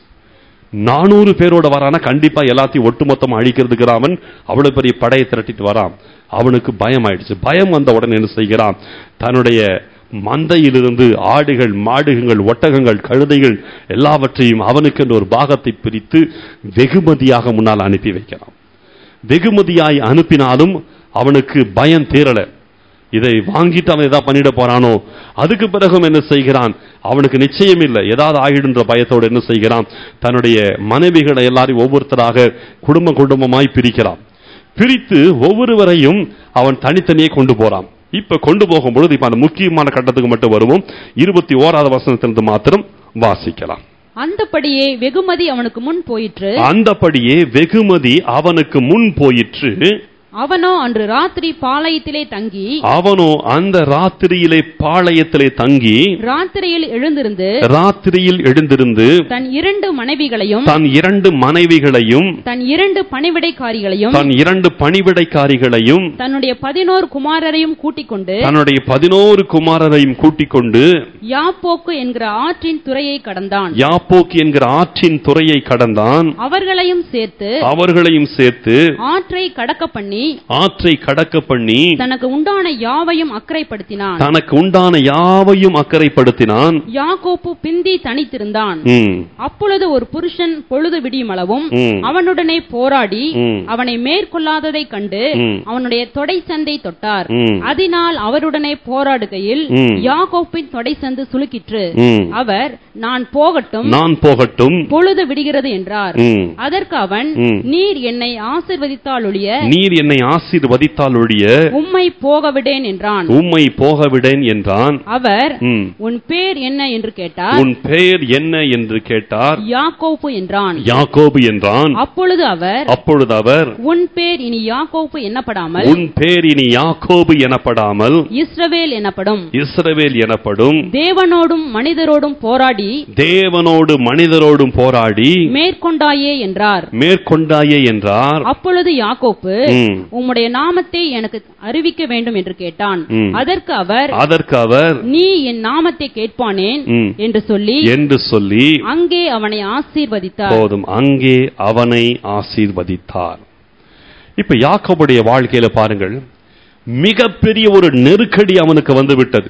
நானூறு பேரோட வரானா கண்டிப்பா எல்லாத்தையும் ஒட்டுமொத்தமா அழிக்கிறதுக்கு அவன் அவ்வளவு பெரிய படையை திரட்டிட்டு வரான் அவனுக்கு பயம் ஆயிடுச்சு பயம் வந்த உடனே என்ன செய்கிறான் தன்னுடைய மந்தையிலிருந்து ஆடுகள் மாடுகள் ஒட்டகங்கள் கழுதைகள் எல்லாவற்றையும் அவனுக்கென்று ஒரு பாகத்தை பிரித்து வெகுமதியாக முன்னால் அனுப்பி வைக்கிறான் வெகுமதியாய் அனுப்பினாலும் அவனுக்கு பயம் தீரல இதை வாங்கிட்டு அவன் ஏதாவது பண்ணிட போறானோ அதுக்கு பிறகும் என்ன செய்கிறான் அவனுக்கு நிச்சயம் இல்லை ஏதாவது ஆகிடுன்ற பயத்தோடு என்ன செய்கிறான் தன்னுடைய மனைவிகளை எல்லாரையும் ஒவ்வொருத்தராக குடும்ப குடும்பமாய் பிரிக்கிறான் பிரித்து ஒவ்வொருவரையும் அவன் தனித்தனியே கொண்டு போறான் இப்ப கொண்டு போகும்பொழுது இப்ப அந்த முக்கியமான கட்டத்துக்கு மட்டும் வருவோம் இருபத்தி ஓராவது வசனத்திலிருந்து மாத்திரம் வாசிக்கலாம் அந்தபடியே வெகுமதி அவனுக்கு முன் போயிற்று அந்தபடியே வெகுமதி அவனுக்கு முன் போயிற்று அவனோ அன்று ராத்திரி பாளையத்திலே தங்கி அவனோ அந்த ராத்திரியிலே பாளையத்திலே தங்கி ராத்திரியில் எழுந்திருந்து ராத்திரியில் எழுந்திருந்து தன் இரண்டு மனைவிகளையும் தன் இரண்டு மனைவிகளையும் தன் இரண்டு பணிவிடைக்காரிகளையும் தன் இரண்டு பணிவிடைக்காரிகளையும் தன்னுடைய பதினோரு குமாரரையும் கூட்டிக் கொண்டு தன்னுடைய பதினோரு குமாரரையும் கூட்டிக் கொண்டு யாப்போக்கு என்கிற ஆற்றின் துறையை கடந்தான் யாப்போக் என்கிற ஆற்றின் துறையை கடந்தான் அவர்களையும் சேர்த்து அவர்களையும் சேர்த்து ஆற்றை கடக்க பண்ணி ஆற்றை கடக்க பண்ணி தனக்கு உண்டான யாவையும் அக்கறைப்படுத்தினான் தனக்கு உண்டான யாவையும் அக்கறைப்படுத்தினான் யாக்கோப்பு பிந்தி தனித்திருந்தான் ம், அப்பொழுது ஒரு புருஷன் பொழுது விடியுமளவும் ம். அவனுடனே போராடி ம். அவனை மேற்கொள்ளாததைக் கண்டு ம். அவனுடைய தொடை சந்தை தொட்டார் ம். அதனால் அவருடனே போராடுகையில் ம். யாக்கோப்பின் தொடை சந்து சுலுக்கிற்று ம். அவர் நான் போகட்டும் நான் போகட்டும் பொழுது விடுகிறது என்றார் ம். அதற்கு அவன் ம். நீர் என்னை ஆசிர்வதித்தால் ஒழிய நீர் என்னை ஆசீர்வதித்தால் ஒழிய உம்மை போகவிடேன் என்றான் உம்மை போகவிடேன் என்றான் அவர் ம். உன் பேர் என்ன என்று கேட்டார் உன் பெயர் என்ன என்று கேட்டார் யாக்கோப்பு என்றான் யாக்கோபு என்றான் அப்பொழுது அவர் அப்பொழுது அவர் உன் பேர் இனி யாக்கோப்பு என்னப்படாமல் உன் பேர் இனி யாக்கோபு எனப்படாமல் இஸ்ரவேல் எனப்படும் இஸ்ரவேல் எனப்படும் தேவனோடும் மனிதரோடும் போராடி தேவனோடு மனிதரோடும் போராடி மேற்கொண்டாயே என்றார் மேற்கொண்டாயே என்றார் அப்பொழுது யாக்கோப்பு ம். உம்முடைய நாமத்தை எனக்கு அறிவிக்க வேண்டும் என்று கேட்டான் ம். அதற்கு அவர் அதற்கு அவர் நீ என் நாமத்தை கேட்பானேன் ம். என்று சொல்லி என்று சொல்லி அங்கே அவனை ஆசீர்வதித்தார் போதும் அங்கே அவனை ஆசீர்வதித்தார் இப்ப யாக்கோபுடைய வாழ்க்கையில பாருங்கள் மிகப்பெரிய ஒரு நெருக்கடி அவனுக்கு வந்து விட்டது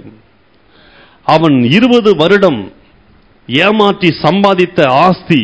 அவன் இருபது வருடம் ஏமாற்றி சம்பாதித்த ஆஸ்தி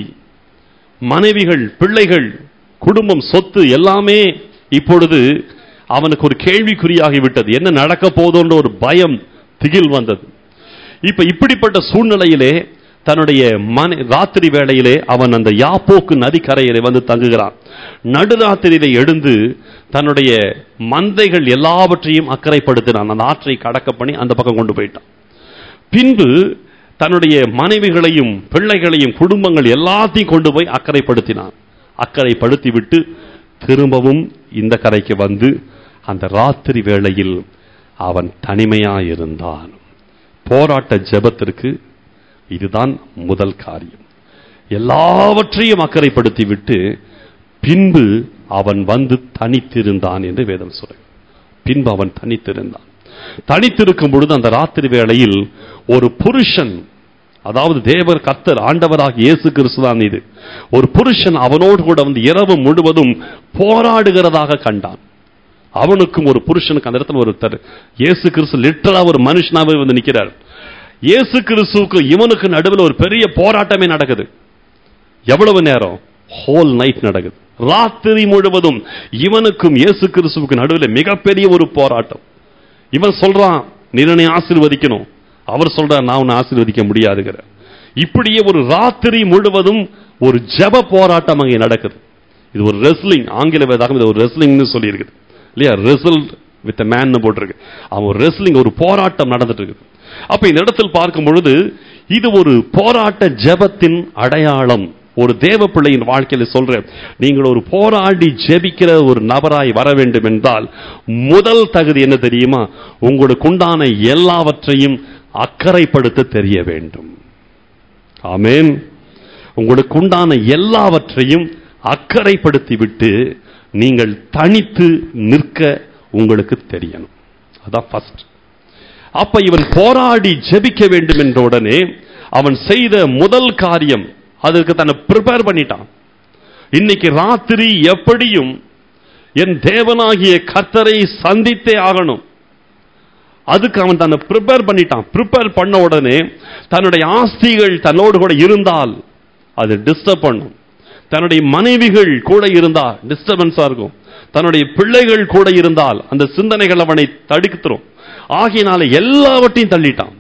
மனைவிகள் பிள்ளைகள் குடும்பம் சொத்து எல்லாமே இப்பொழுது அவனுக்கு ஒரு கேள்விக்குறியாகிவிட்டது என்ன நடக்க போதோன்ற ஒரு பயம் திகில் வந்தது இப்ப இப்படிப்பட்ட சூழ்நிலையிலே தன்னுடைய மனை ராத்திரி வேளையிலே அவன் அந்த யாப்போக்கு நதிக்கரையிலே வந்து தங்குகிறான் நடுராத்திரியிலே எழுந்து தன்னுடைய மந்தைகள் எல்லாவற்றையும் அக்கறைப்படுத்தினான் அந்த ஆற்றை கடக்க பண்ணி அந்த பக்கம் கொண்டு போயிட்டான் பின்பு தன்னுடைய மனைவிகளையும் பிள்ளைகளையும் குடும்பங்கள் எல்லாத்தையும் கொண்டு போய் அக்கறைப்படுத்தினான் அக்கறைப்படுத்தி விட்டு திரும்பவும் இந்த கரைக்கு வந்து அந்த ராத்திரி வேளையில் அவன் தனிமையாயிருந்தான் போராட்ட ஜெபத்திற்கு இதுதான் முதல் காரியம் எல்லாவற்றையும் அக்கறைப்படுத்தி விட்டு பின்பு அவன் வந்து தனித்திருந்தான் என்று வேதம் சொல்ற பின்பு அவன் தனித்திருந்தான் தனித்திருக்கும் பொழுது அந்த ராத்திரி வேளையில் ஒரு புருஷன் அதாவது தேவர் கர்த்தர் ஆண்டவராக இயேசு கிறிஸ்துதான் இது ஒரு புருஷன் அவனோடு கூட வந்து இரவு முழுவதும் போராடுகிறதாக கண்டான் அவனுக்கும் ஒரு புருஷனுக்கு அந்த இடத்துல ஒருத்தர் இயேசு கிறிஸ்து லிட்டரா ஒரு மனுஷனாவே வந்து நிக்கிறார் இயேசு கிறிஸ்துவுக்கு இவனுக்கு நடுவில் ஒரு பெரிய போராட்டமே நடக்குது எவ்வளவு நேரம் ஹோல் நைட் நடக்குது ராத்திரி முழுவதும் இவனுக்கும் இயேசு கிறிஸ்துவுக்கு நடுவில் மிகப்பெரிய ஒரு போராட்டம் இவன் சொல்றான் நீ என்னை ஆசீர்வதிக்கணும் அவர் சொல்றார் நான் உன்னை ஆசீர்வதிக்க முடியாதுங்கிற இப்படியே ஒரு ராத்திரி முழுவதும் ஒரு ஜெப போராட்டம் அங்கே நடக்குது இது ஒரு ரெஸ்லிங் ஆங்கில வேதாகம் இது ஒரு ரெஸ்லிங்னு சொல்லியிருக்குது இல்லையா ரிசல்ட் வித் மேன் போட்டிருக்கு அவன் ஒரு ரெஸ்லிங் ஒரு போராட்டம் நடந்துட்டு இருக்குது அப்ப இந்த இடத்தில் பார்க்கும் பொழுது இது ஒரு போராட்ட ஜெபத்தின் அடையாளம் ஒரு தேவ பிள்ளையின் வாழ்க்கையில சொல்றேன் நீங்கள் ஒரு போராடி ஜெபிக்கிற ஒரு நபராய் வர வேண்டும் என்றால் முதல் தகுதி என்ன தெரியுமா உங்களுக்கு உண்டான எல்லாவற்றையும் அக்கறைப்படுத்த தெரிய வேண்டும் ஆமென் உங்களுக்கு உண்டான எல்லாவற்றையும் அக்கறைப்படுத்தி விட்டு நீங்கள் தனித்து நிற்க உங்களுக்கு தெரியணும் அதான் ஃபர்ஸ்ட் அப்ப இவன் போராடி ஜெபிக்க வேண்டும் என்ற உடனே அவன் செய்த முதல் காரியம் அதற்கு தன்னை ப்ரிப்பேர் பண்ணிட்டான் இன்னைக்கு ராத்திரி எப்படியும் என் தேவனாகிய கர்த்தரை சந்தித்தே ஆகணும் அதுக்கு அவன் தன்னை ப்ரிப்பேர் பண்ணிட்டான் ப்ரிப்பேர் பண்ண உடனே தன்னுடைய ஆஸ்திகள் தன்னோடு கூட இருந்தால் அது டிஸ்டர்ப் பண்ணும் தன்னுடைய மனைவிகள் கூட இருந்தால் டிஸ்டர்பன்ஸா இருக்கும் தன்னுடைய பிள்ளைகள் கூட இருந்தால் அந்த சிந்தனைகள் அவனை தடுத்துரும் ஆகியனால எல்லாவற்றையும் தள்ளிட்டான்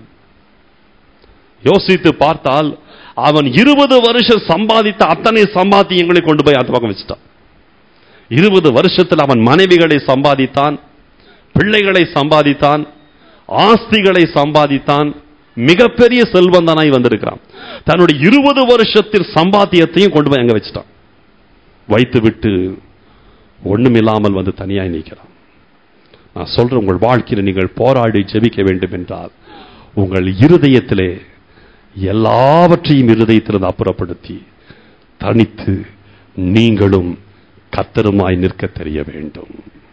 யோசித்து பார்த்தால் அவன் இருபது வருஷம் சம்பாதித்த அத்தனை சம்பாத்தியங்களை கொண்டு போய் அந்த பக்கம் வச்சுட்டான் இருபது வருஷத்தில் அவன் மனைவிகளை சம்பாதித்தான் பிள்ளைகளை சம்பாதித்தான் ஆஸ்திகளை சம்பாதித்தான் மிகப்பெரிய செல்வந்தனாய் வந்திருக்கிறான் தன்னுடைய இருபது வருஷத்தில் சம்பாத்தியத்தையும் கொண்டு போய் அங்க வச்சுட்டான் வைத்து விட்டு ஒண்ணுமில்லாமல் வந்து தனியாய் நிற்கிறான் நான் சொல்றேன் உங்கள் வாழ்க்கையில் நீங்கள் போராடி ஜெபிக்க வேண்டும் என்றால் உங்கள் இருதயத்திலே எல்லாவற்றையும் இருதயத்திலிருந்து அப்புறப்படுத்தி தனித்து நீங்களும் கத்தருமாய் நிற்க தெரிய வேண்டும்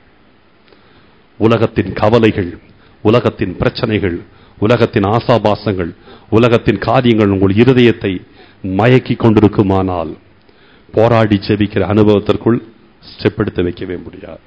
உலகத்தின் கவலைகள் உலகத்தின் பிரச்சனைகள் உலகத்தின் ஆசாபாசங்கள் உலகத்தின் காரியங்கள் உங்கள் இருதயத்தை மயக்கி கொண்டிருக்குமானால் போராடி ஜெபிக்கிற அனுபவத்திற்குள் ஸ்டெப் எடுத்து வைக்கவே முடியாது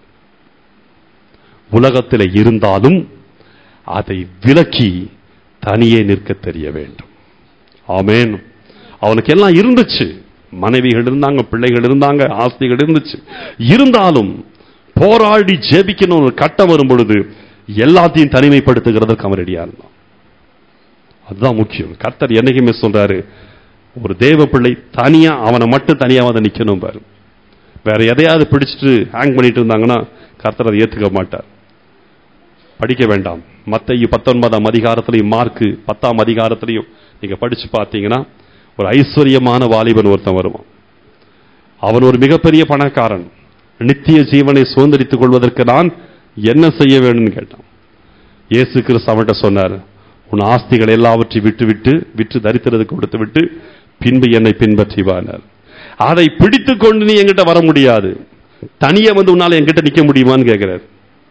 உலகத்தில் இருந்தாலும் அதை விலக்கி தனியே நிற்க தெரிய வேண்டும் ஆமேன் அவனுக்கு எல்லாம் இருந்துச்சு மனைவிகள் இருந்தாங்க பிள்ளைகள் இருந்தாங்க ஆஸ்திகள் இருந்துச்சு இருந்தாலும் போராடி ஜெபிக்கணும் ஒரு கட்டம் வரும் பொழுது எல்லாத்தையும் தனிமைப்படுத்துகிறதுக்கு அவன் ரெடியா இருந்தான் அதுதான் முக்கியம் கர்த்தர் என்னைக்குமே சொல்றாரு ஒரு தேவ பிள்ளை தனியா அவனை மட்டும் தனியா வந்து நிக்கணும் பாரு வேற எதையாவது பிடிச்சிட்டு ஹேங் பண்ணிட்டு இருந்தாங்கன்னா கர்த்தர் அதை ஏத்துக்க மாட்டார் படிக்க வேண்டாம் மத்திய பத்தொன்பதாம் அதிகாரத்திலையும் மார்க்கு பத்தாம் அதிகாரத்திலையும் நீங்க படிச்சு பார்த்தீங்கன்னா ஒரு ஐஸ்வர்யமான வாலிபன் ஒருத்தன் வருவான் அவன் ஒரு மிகப்பெரிய பணக்காரன் நித்திய ஜீவனை சுதந்திரித்துக் கொள்வதற்கு நான் என்ன செய்ய வேணும்னு கேட்டான் இயேசு கிறிஸ்து அவன்கிட்ட சொன்னார் உன் ஆஸ்திகள் எல்லாவற்றையும் விட்டு விட்டு விற்று தரித்திரத்துக்கு கொடுத்து விட்டு பின்பு என்னை பின்பற்றி வானார் அதை பிடித்து கொண்டு நீ என்கிட்ட வர முடியாது தனியே வந்து உன்னால என்கிட்ட நிக்க முடியுமான்னு கேட்கிறார்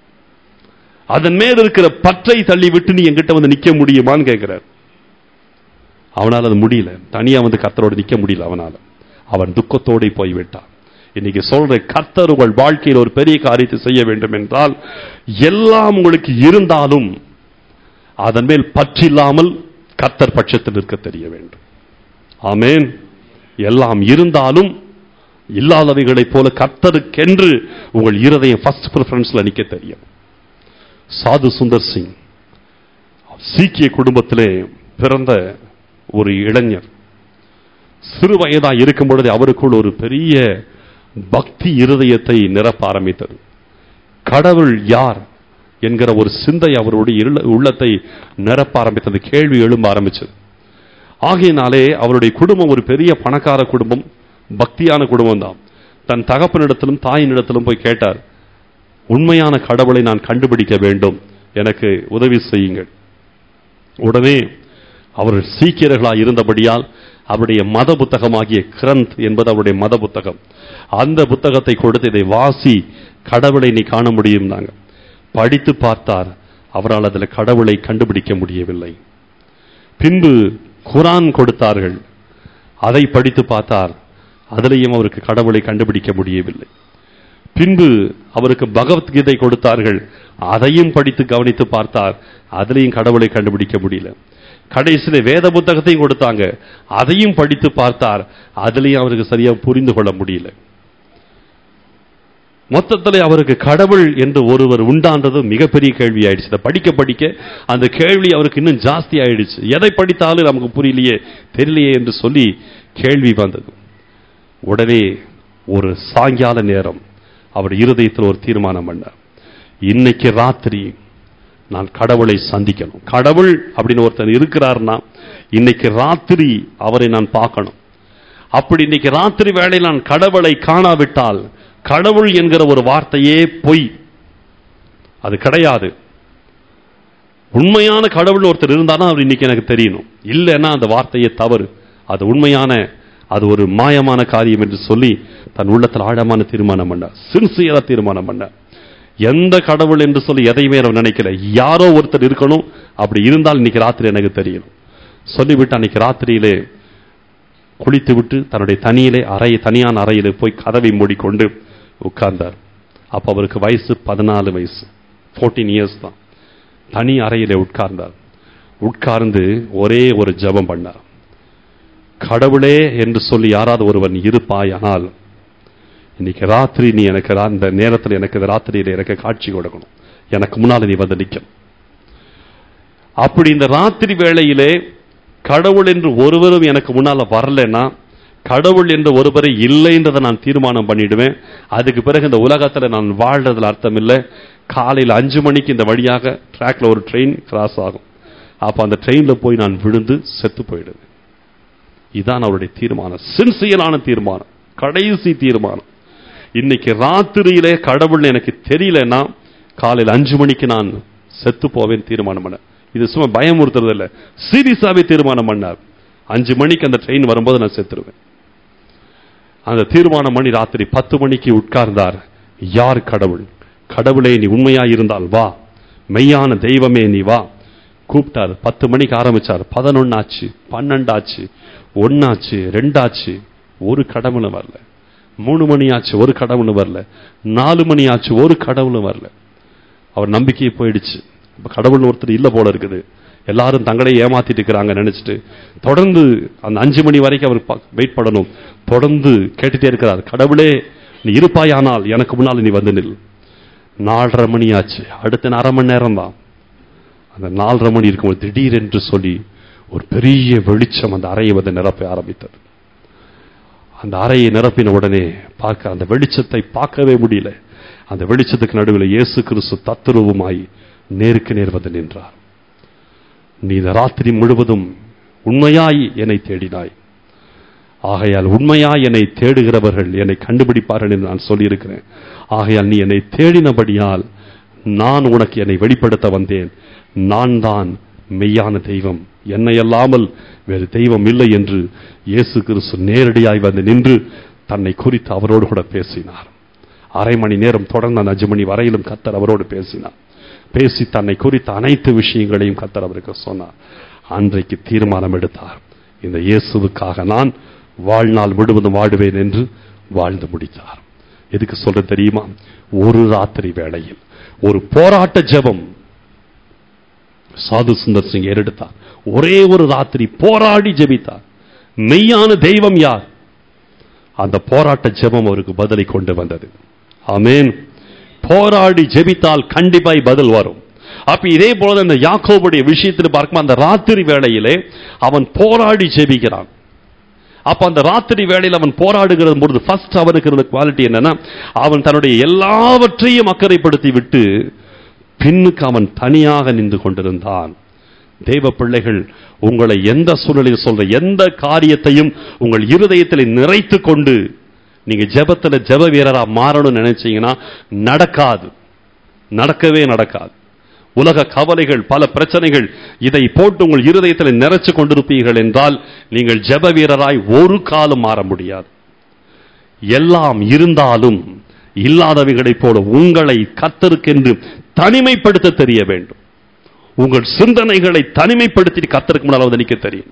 அதன் மேல் இருக்கிற பற்றை தள்ளி விட்டு நீ என்கிட்ட வந்து நிக்க முடியுமான்னு கேட்கிறார் அவனால் அது முடியல தனியா வந்து கர்த்தரோடு நிக்க முடியல அவனால அவன் துக்கத்தோடு போய்விட்டான் இன்னைக்கு சொல்ற கர்த்தர் உங்கள் வாழ்க்கையில் ஒரு பெரிய காரியத்தை செய்ய வேண்டும் என்றால் எல்லாம் உங்களுக்கு இருந்தாலும் அதன் மேல் பற்றில்லாமல் கர்த்தர் பட்சத்தில் இருக்க தெரிய வேண்டும் ஆமேன் எல்லாம் இருந்தாலும் இல்லாதவைகளைப் போல கர்த்தருக்கென்று உங்கள் இருதயம் ஃபர்ஸ்ட் ப்ரிஃபரன்ஸ்ல நிக்க தெரியும் சாது சுந்தர் சிங் சீக்கிய குடும்பத்திலே பிறந்த ஒரு இளைஞர் சிறு வயதா இருக்கும் பொழுது அவருக்குள் ஒரு பெரிய பக்தி இருதயத்தை நிரப்ப ஆரம்பித்தது கடவுள் யார் என்கிற ஒரு சிந்தை அவருடைய இருள- உள்ளத்தை நிரப்ப ஆரம்பித்தது கேள்வி எழும்ப ஆரம்பிச்சது ஆகையினாலே அவருடைய குடும்பம் ஒரு பெரிய பணக்கார குடும்பம் பக்தியான குடும்பம் தான் தன் தகப்பனிடத்திலும் தாயினிடத்திலும் போய் கேட்டார் உண்மையான கடவுளை நான் கண்டுபிடிக்க வேண்டும் எனக்கு உதவி செய்யுங்கள் உடனே அவர்கள் சீக்கியர்களாக இருந்தபடியால் அவருடைய மத புத்தகமாகிய கிரந்த் என்பது அவருடைய மத புத்தகம் அந்த புத்தகத்தை கொடுத்து இதை வாசி கடவுளை நீ காண முடியும் படித்து பார்த்தார் அவரால் அதில் கடவுளை கண்டுபிடிக்க முடியவில்லை பின்பு குரான் கொடுத்தார்கள் அதை படித்து பார்த்தார் அதிலையும் அவருக்கு கடவுளை கண்டுபிடிக்க முடியவில்லை பின்பு அவருக்கு பகவத்கீதை கொடுத்தார்கள் அதையும் படித்து கவனித்து பார்த்தார் அதிலையும் கடவுளை கண்டுபிடிக்க முடியல கடைசியில வேத புத்தகத்தையும் கொடுத்தாங்க அதையும் படித்து பார்த்தார் அதிலையும் அவருக்கு சரியா புரிந்து கொள்ள முடியல மொத்தத்தில் அவருக்கு கடவுள் என்று ஒருவர் உண்டான்றது மிகப்பெரிய கேள்வி ஆயிடுச்சு இதை படிக்க படிக்க அந்த கேள்வி அவருக்கு இன்னும் ஜாஸ்தி ஆயிடுச்சு எதை படித்தாலும் நமக்கு புரியலையே தெரியலையே என்று சொல்லி கேள்வி வந்தது உடனே ஒரு சாயங்கால நேரம் அவர் இருதயத்தில் ஒரு தீர்மானம் பண்ணார் இன்னைக்கு ராத்திரி நான் கடவுளை சந்திக்கணும் கடவுள் அப்படின்னு ஒருத்தர் இருக்கிறார்னா இன்னைக்கு ராத்திரி அவரை நான் பார்க்கணும் அப்படி இன்னைக்கு ராத்திரி வேளையில் நான் கடவுளை காணாவிட்டால் கடவுள் என்கிற ஒரு வார்த்தையே பொய் அது கிடையாது உண்மையான கடவுள் ஒருத்தர் இருந்தாலும் அவர் இன்னைக்கு எனக்கு தெரியணும் இல்லைன்னா அந்த வார்த்தையே தவறு அது உண்மையான அது ஒரு மாயமான காரியம் என்று சொல்லி தன் உள்ளத்தில் ஆழமான தீர்மானம் பண்ணார் சின்சியரா தீர்மானம் பண்ணார் எந்த கடவுள் என்று சொல்லி எதையுமே அவர் நினைக்கல யாரோ ஒருத்தர் இருக்கணும் அப்படி இருந்தால் இன்னைக்கு ராத்திரி எனக்கு தெரியும் சொல்லிவிட்டு அன்னைக்கு ராத்திரியிலே குளித்து விட்டு தன்னுடைய தனியிலே அறை தனியான அறையிலே போய் கதவை மூடிக்கொண்டு உட்கார்ந்தார் அப்ப அவருக்கு வயசு பதினாலு வயசு 14 இயர்ஸ் தான் தனி அறையிலே உட்கார்ந்தார் உட்கார்ந்து ஒரே ஒரு ஜெபம் பண்ணார் கடவுளே என்று சொல்லி யாராவது ஒருவன் இருப்பாயானால் இன்னைக்கு ராத்திரி நீ எனக்கு ரா- இந்த நேரத்தில் எனக்கு இந்த ராத்திரியில எனக்கு காட்சி கொடுக்கணும் எனக்கு முன்னால நீ வந்து நிக்கணும் அப்படி இந்த ராத்திரி வேளையிலே கடவுள் என்று ஒருவரும் எனக்கு முன்னால வரலைன்னா கடவுள் என்று ஒருவரை இல்லைன்றதை நான் தீர்மானம் பண்ணிடுவேன் அதுக்கு பிறகு இந்த உலகத்துல நான் வாழ்றதுல அர்த்தம் இல்லை காலையில் அஞ்சு மணிக்கு இந்த வழியாக ட்ராக்ல ஒரு ட்ரெயின் கிராஸ் ஆகும் அப்ப அந்த ட்ரெயின்ல போய் நான் விழுந்து செத்து போயிடுவேன் இதான் அவருடைய தீர்மானம் சின்சியரான தீர்மானம் கடைசி தீர்மானம் இன்னைக்கு ராத்திரியிலே கடவுள் எனக்கு தெரியலன்னா காலையில் அஞ்சு மணிக்கு நான் செத்து போவேன் தீர்மானம் பண்ண இது சும்மா பயமுறுத்துறது இல்ல சீரியஸாவே தீர்மானம் பண்ணார் அஞ்சு மணிக்கு அந்த ட்ரெயின் வரும்போது நான் செத்துருவேன் அந்த தீர்மானம் பண்ணி ராத்திரி பத்து மணிக்கு உட்கார்ந்தார் யார் கடவுள் கடவுளே நீ உண்மையா இருந்தால் வா மெய்யான தெய்வமே நீ வா கூப்பிட்டார் பத்து மணிக்கு ஆரம்பிச்சார் பதினொன்னாச்சு பன்னெண்டாச்சு ஒன்னாச்சு ரெண்டாச்சு ஒரு கடவுளும் வரல மூணு மணி ஆச்சு ஒரு கடவுளும் வரல நாலு மணி ஆச்சு ஒரு கடவுளும் வரல அவர் நம்பிக்கையே போயிடுச்சு இப்ப கடவுள் ஒருத்தர் இல்ல போல இருக்குது எல்லாரும் தங்களை ஏமாத்திட்டு இருக்கிறாங்க நினைச்சிட்டு தொடர்ந்து அந்த அஞ்சு மணி வரைக்கும் அவர் வெயிட் பண்ணணும் தொடர்ந்து கேட்டுட்டே இருக்கிறார் கடவுளே நீ இருப்பாயானால் எனக்கு முன்னால் நீ வந்து நில் நாலரை மணி ஆச்சு அடுத்த அரை மணி நேரம் தான் அந்த நாலரை மணி இருக்கும்போது திடீரென்று சொல்லி ஒரு பெரிய வெளிச்சம் அந்த அறையை வந்து நிரப்ப ஆரம்பித்தது அந்த அறையை நிரப்பின உடனே பார்க்க அந்த வெளிச்சத்தை பார்க்கவே முடியல அந்த வெளிச்சத்துக்கு நடுவில் இயேசு கிறிஸ்து தத்துருவமாய் நேருக்கு நேர் வந்து நின்றார் நீ இந்த ராத்திரி முழுவதும் உண்மையாய் என்னை தேடினாய் ஆகையால் உண்மையாய் என்னை தேடுகிறவர்கள் என்னை கண்டுபிடிப்பார்கள் என்று நான் சொல்லியிருக்கிறேன் ஆகையால் நீ என்னை தேடினபடியால் நான் உனக்கு என்னை வெளிப்படுத்த வந்தேன் நான் தான் மெய்யான தெய்வம் என்னை அல்லாமல் வேறு தெய்வம் இல்லை என்று இயேசு கிறிஸ்து நேரடியாய் வந்து நின்று தன்னை குறித்து அவரோடு கூட பேசினார் அரை மணி நேரம் தொடர்ந்து அந்த அஞ்சு மணி வரையிலும் கத்தர் அவரோடு பேசினார் பேசி தன்னை குறித்த அனைத்து விஷயங்களையும் கத்தர் அவருக்கு சொன்னார் அன்றைக்கு தீர்மானம் எடுத்தார் இந்த இயேசுவுக்காக நான் வாழ்நாள் முழுவதும் வாடுவேன் என்று வாழ்ந்து முடித்தார் எதுக்கு சொல்ற தெரியுமா ஒரு ராத்திரி வேளையில் ஒரு போராட்ட ஜெபம் சாது சுந்தர் சிங் ஏறெடுத்தார் ஒரே ஒரு ராத்திரி போராடி ஜெபித்தார் மெய்யான தெய்வம் யார் அந்த போராட்ட ஜெபம் அவருக்கு பதிலை கொண்டு வந்தது ஆமென் போராடி ஜெபித்தால் கண்டிப்பாய் பதில் வரும் அப்ப இதே போல இந்த யாக்கோபுடைய விஷயத்தில் பார்க்கும் அந்த ராத்திரி வேளையிலே அவன் போராடி ஜெபிக்கிறான் அப்ப அந்த ராத்திரி வேளையில் அவன் போராடுகிற பொழுது ஃபர்ஸ்ட் அவனுக்கு இருந்த குவாலிட்டி என்னன்னா அவன் தன்னுடைய எல்லாவற்றையும் அக்கறைப்படுத்தி விட்டு பின்னுக்கு அவன் தனியாக நின்று கொண்டிருந்தான் தேவ பிள்ளைகள் உங்களை எந்த சூழ்நிலையில் சொல்ற எந்த காரியத்தையும் உங்கள் இருதயத்தில் நிறைத்து கொண்டு நீங்க ஜெபத்துல ஜெப வீரரா மாறணும்னு நினைச்சீங்கன்னா நடக்காது நடக்கவே நடக்காது உலக கவலைகள் பல பிரச்சனைகள் இதை போட்டு உங்கள் இருதயத்தில் நிறைச்சு கொண்டிருப்பீர்கள் என்றால் நீங்கள் ஜெப வீரராய் ஒரு காலம் மாற முடியாது எல்லாம் இருந்தாலும் இல்லாதவைகளைப் போல உங்களை கத்தருக்கென்று தனிமைப்படுத்த தெரிய வேண்டும் உங்கள் சிந்தனைகளை தனிமைப்படுத்தி கத்தருக்கு முன்னால் வந்து நிற்க தெரியும்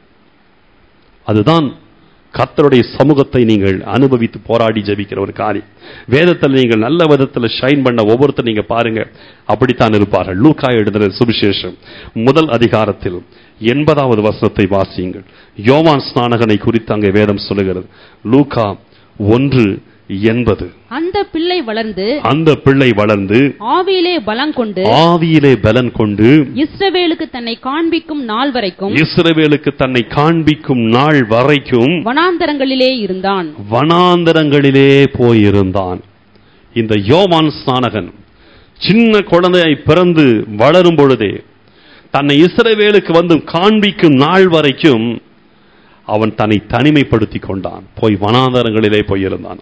அதுதான் கத்தருடைய சமூகத்தை நீங்கள் அனுபவித்து போராடி ஜெபிக்கிற ஒரு காரியம் வேதத்தில் நீங்கள் நல்ல விதத்தில் ஷைன் பண்ண ஒவ்வொருத்தர் நீங்க பாருங்க அப்படித்தான் இருப்பார்கள் லூக்கா எழுதின சுவிசேஷம் முதல் அதிகாரத்தில் எண்பதாவது வசனத்தை வாசியுங்கள் யோவான் ஸ்நானகனை குறித்து அங்கே வேதம் சொல்லுகிறது லூக்கா ஒன்று எண்பது அந்த பிள்ளை வளர்ந்து அந்த பிள்ளை வளர்ந்து ஆவியிலே பலங்கொண்டு ஆவியிலே பலன் கொண்டு இஸ்ரவேலுக்கு தன்னை காண்பிக்கும் நாள் வரைக்கும் இஸ்ரவேலுக்கு தன்னை காண்பிக்கும் நாள் வரைக்கும் வனாந்தரங்களிலே இருந்தான் வனாந்தரங்களிலே போயிருந்தான் இந்த யோவான் ஸ்நானகன் சின்ன குழந்தையாய் பிறந்து வளரும் பொழுதே தன்னை இஸ்ரவேலுக்கு வந்து காண்பிக்கும் நாள் வரைக்கும் அவன் தன்னை தனிமைப்படுத்தி கொண்டான் போய் வனாந்தரங்களிலே போயிருந்தான்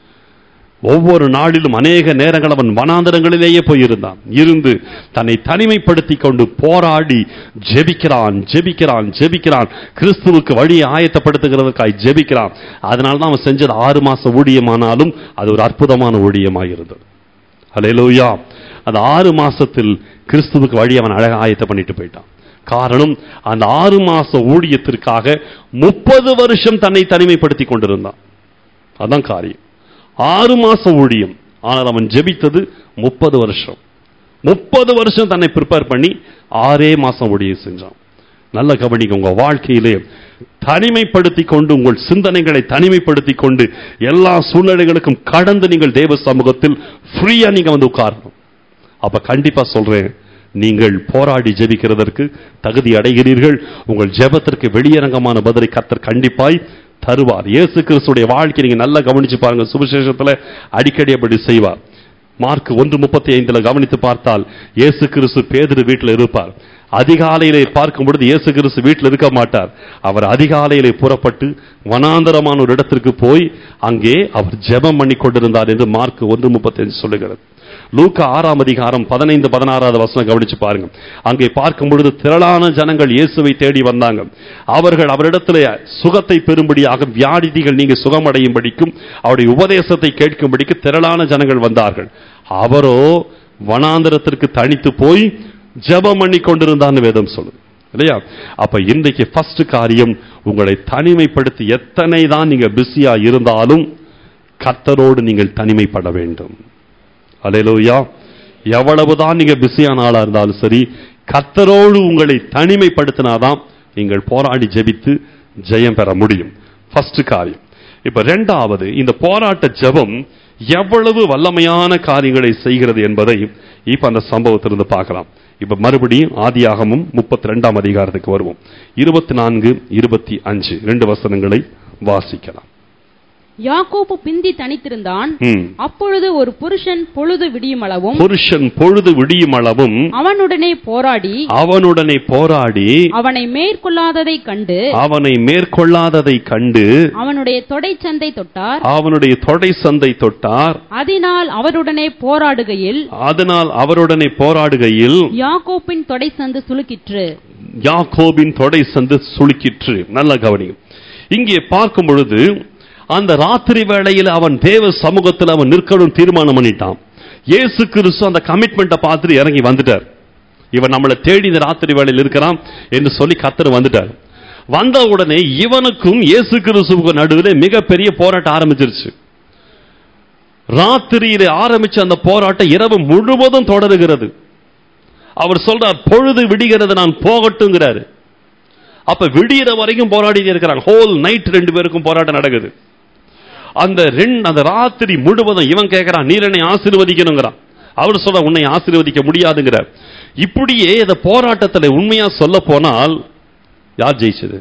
ஒவ்வொரு நாளிலும் அநேக நேரங்கள் அவன் வனாந்தரங்களிலேயே போயிருந்தான் இருந்து தன்னை தனிமைப்படுத்தி கொண்டு போராடி ஜெபிக்கிறான் ஜெபிக்கிறான் ஜெபிக்கிறான் கிறிஸ்துவுக்கு வழியை ஆயத்தப்படுத்துகிறதுக்காய் ஜெபிக்கிறான் அதனால தான் அவன் செஞ்சது ஆறு மாச ஊழியமானாலும் அது ஒரு அற்புதமான ஊழியமாக இருந்தது ஹalleluya அந்த ஆறு மாசத்தில் கிறிஸ்துவுக்கு வழி அவன் அழகாக ஆயத்த பண்ணிட்டு போயிட்டான் காரணம் அந்த ஆறு மாச ஊழியத்திற்காக முப்பது வருஷம் தன்னை தனிமைப்படுத்தி கொண்டிருந்தான் அதான் காரியம் ஆறு மாச ஊழியம் ஆனால் அவன் ஜெபித்தது முப்பது வருஷம் முப்பது வருஷம் தன்னை ப்ரிப்பேர் பண்ணி ஆறே மாசம் ஊழியம் செஞ்சான் நல்ல கவனிங்க உங்க வாழ்க்கையிலே தனிமைப்படுத்தி கொண்டு உங்கள் சிந்தனைகளை தனிமைப்படுத்தி கொண்டு எல்லா சூழ்நிலைகளுக்கும் கடந்து நீங்கள் தேவ சமூகத்தில் ஃப்ரீயா நீங்க வந்து உட்காரணும் அப்ப கண்டிப்பா சொல்றேன் நீங்கள் போராடி ஜெபிக்கிறதற்கு தகுதி அடைகிறீர்கள் உங்கள் ஜெபத்திற்கு வெளியரங்கமான பதிலை கர்த்தர் கண்டிப்பாய் தருவார் இயேசு கிறிஸ்துடைய வாழ்க்கை நீங்க நல்லா கவனிச்சு பாருங்க சுவிசேஷத்துல அடிக்கடி அப்படி செய்வார் மார்க் ஒன்று முப்பத்தி ஐந்துல கவனித்து பார்த்தால் இயேசு கிறிஸ்து பேதுரு வீட்டில் இருப்பார் அதிகாலையிலே பார்க்கும் பொழுது இயேசு கிறிஸ்து வீட்டில் இருக்க மாட்டார் அவர் அதிகாலையிலே புறப்பட்டு வனாந்தரமான ஒரு இடத்திற்கு போய் அங்கே அவர் ஜெபம் பண்ணி கொண்டிருந்தார் என்று மார்க் ஒன்று முப்பத்தி சொல்லுகிறது லூக்கா ஆறாம் அதிகாரம் பதினைந்து பதினாறாவது வசனம் கவனிச்சு பாருங்க அங்கே பார்க்கும் பொழுது திரளான ஜனங்கள் இயேசுவை தேடி வந்தாங்க அவர்கள் அவரிடத்துல சுகத்தை பெறும்படியாக வியாதிகள் நீங்க சுகமடையும்படிக்கும் அவருடைய உபதேசத்தை கேட்கும்படிக்கு திரளான ஜனங்கள் வந்தார்கள் அவரோ வனாந்தரத்திற்கு தனித்து போய் ஜெபம் பண்ணி கொண்டிருந்தான்னு வேதம் சொல்லுது இல்லையா அப்ப இன்றைக்கு ஃபர்ஸ்ட் காரியம் உங்களை தனிமைப்படுத்தி எத்தனை தான் நீங்க பிஸியா இருந்தாலும் கர்த்தரோடு நீங்கள் தனிமைப்பட வேண்டும் அலையலூயா எவ்வளவுதான் நீங்க பிஸியான ஆளா இருந்தாலும் சரி கர்த்தரோடு உங்களை தனிமைப்படுத்தினாதான் நீங்கள் போராடி ஜெபித்து ஜெயம் பெற முடியும் ஃபர்ஸ்ட் காரியம் இப்ப ரெண்டாவது இந்த போராட்ட ஜெபம் எவ்வளவு வல்லமையான காரியங்களை செய்கிறது என்பதை இப்ப அந்த சம்பவத்திலிருந்து பார்க்கலாம் இப்ப மறுபடியும் ஆதியாகமும் முப்பத்தி ரெண்டாம் அதிகாரத்துக்கு வருவோம் இருபத்தி நான்கு இருபத்தி அஞ்சு ரெண்டு வசனங்களை வாசிக்கலாம் யாக்கோபு பிந்தி தனித்திருந்தான் ம். அப்பொழுது ஒரு புருஷன் பொழுது விடியுமளவும் புருஷன் பொழுது விடியும் அளவும் அவனுடனே போராடி அவனுடனே போராடி அவனை மேற்கொள்ளாததைக் கண்டு அவனை மேற்கொள்ளாததை கண்டு அவனுடைய தொடைச்சந்தை தொட்டார் அவனுடைய தொடை சந்தை தொட்டார் அதனால் அவருடனே போராடுகையில் அதனால் அவருடனே போராடுகையில் யாக்கோப்பின் தொடைச்சந்து சுளுக்கிற்று யாக்கோபின் தொடை சந்து சுளுக்கிற்று நல்ல கவனியும் இங்கே பார்க்கும் பொழுது அந்த ராத்திரி வேளையில் அவன் தேவ சமூகத்தில் அவன் நிற்கணும் தீர்மானம் பண்ணிட்டான் இயேசு கிறிஸ்து அந்த கமிட்மெண்ட்டை பார்த்துட்டு இறங்கி வந்துட்டார் இவன் நம்மளை தேடி இந்த ராத்திரி வேளையில் இருக்கிறான் என்று சொல்லி கத்தர் வந்துட்டார் வந்த உடனே இவனுக்கும் இயேசு கிறிஸ்துவுக்கு நடுவில் மிகப்பெரிய போராட்டம் ஆரம்பிச்சிருச்சு ராத்திரியிலே ஆரம்பிச்ச அந்த போராட்டம் இரவு முழுவதும் தொடருகிறது அவர் சொல்றார் பொழுது விடுகிறது நான் போகட்டுங்கிறாரு அப்ப விடியற வரைக்கும் போராடிட்டு இருக்கிறாங்க ஹோல் நைட் ரெண்டு பேருக்கும் போராட்டம் நடக்குது அந்த ரெண்டு அந்த ராத்திரி முழுவதும் இவன் கேட்கிறான் நீர் என்னை ஆசீர்வதிக்கணுங்கிறான் அவர் சொல்ற உன்னை ஆசீர்வதிக்க முடியாதுங்கிறார் இப்படியே இந்த போராட்டத்துல உண்மையா சொல்ல போனால் யார் ஜெயிச்சது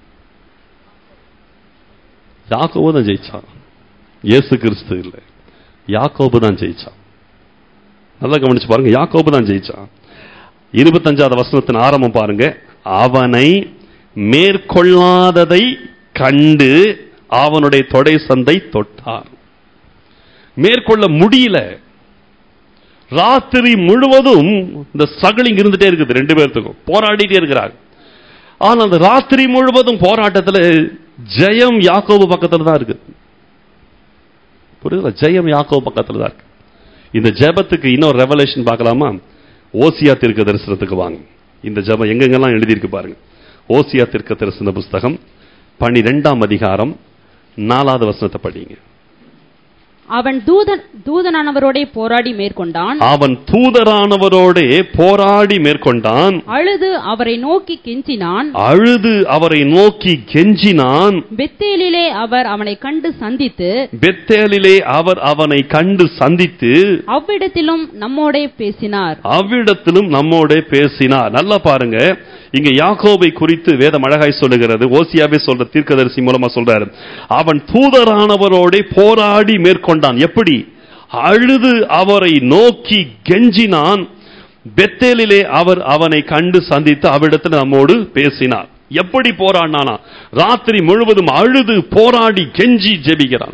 யாக்கோபு தான் ஜெயிச்சான் இயேசு கிறிஸ்து இல்லை யாக்கோபு தான் ஜெயிச்சான் நல்லா கவனிச்சு பாருங்க யாக்கோபு தான் ஜெயிச்சான் இருபத்தஞ்சாவது வசனத்தின் ஆரம்பம் பாருங்க அவனை மேற்கொள்ளாததை கண்டு அவனுடைய தொடை சந்தை தொட்டார் மேற்கொள்ள முடியல ராத்திரி முழுவதும் இந்த ஸ்ட்ரகிளிங் இருந்துட்டே இருக்குது ரெண்டு பேர்த்துக்கும் போராடிட்டே இருக்கிறாங்க ஆனா அந்த ராத்திரி முழுவதும் போராட்டத்துல ஜெயம் யாக்கோபு பக்கத்துல தான் இருக்கு புரியுதுல ஜெயம் யாக்கோபு பக்கத்துல தான் இருக்கு இந்த ஜெபத்துக்கு இன்னொரு ரெவலேஷன் பார்க்கலாமா ஓசியா தீர்க்க தரிசனத்துக்கு வாங்க இந்த ஜெபம் எங்கெங்கெல்லாம் எழுதியிருக்கு பாருங்க ஓசியா தீர்க்க தரிசன புஸ்தகம் பன்னிரெண்டாம் அதிகாரம் நாலாவது வசனத்தை படிங்க அவன் தூதன் தூதனானவரோடே போராடி மேற்கொண்டான் அவன் தூதரானவரோடே போராடி மேற்கொண்டான் அழுது அவரை நோக்கி கெஞ்சினான் அழுது அவரை நோக்கி கெஞ்சினான் பெத்தேலிலே அவர் அவனை கண்டு சந்தித்து பெத்தேலிலே அவர் அவனை கண்டு சந்தித்து அவ்விடத்திலும் நம்மோடே பேசினார் அவ்விடத்திலும் நம்மோட பேசினார் நல்லா பாருங்க இங்க யாக்கோபை குறித்து வேதம் அழகாய் சொல்லுகிறது ஓசியாவே சொல்ற தீர்க்கதரிசி மூலமா சொல்றாரு அவன் தூதரானவரோட போராடி மேற்கொண்டான் எப்படி அழுது அவரை நோக்கி கெஞ்சினான் பெத்தேலிலே அவர் அவனை கண்டு சந்தித்து அவ்விடத்தில் நம்மோடு பேசினார் எப்படி போராடினானா ராத்திரி முழுவதும் அழுது போராடி கெஞ்சி ஜெபிக்கிறான்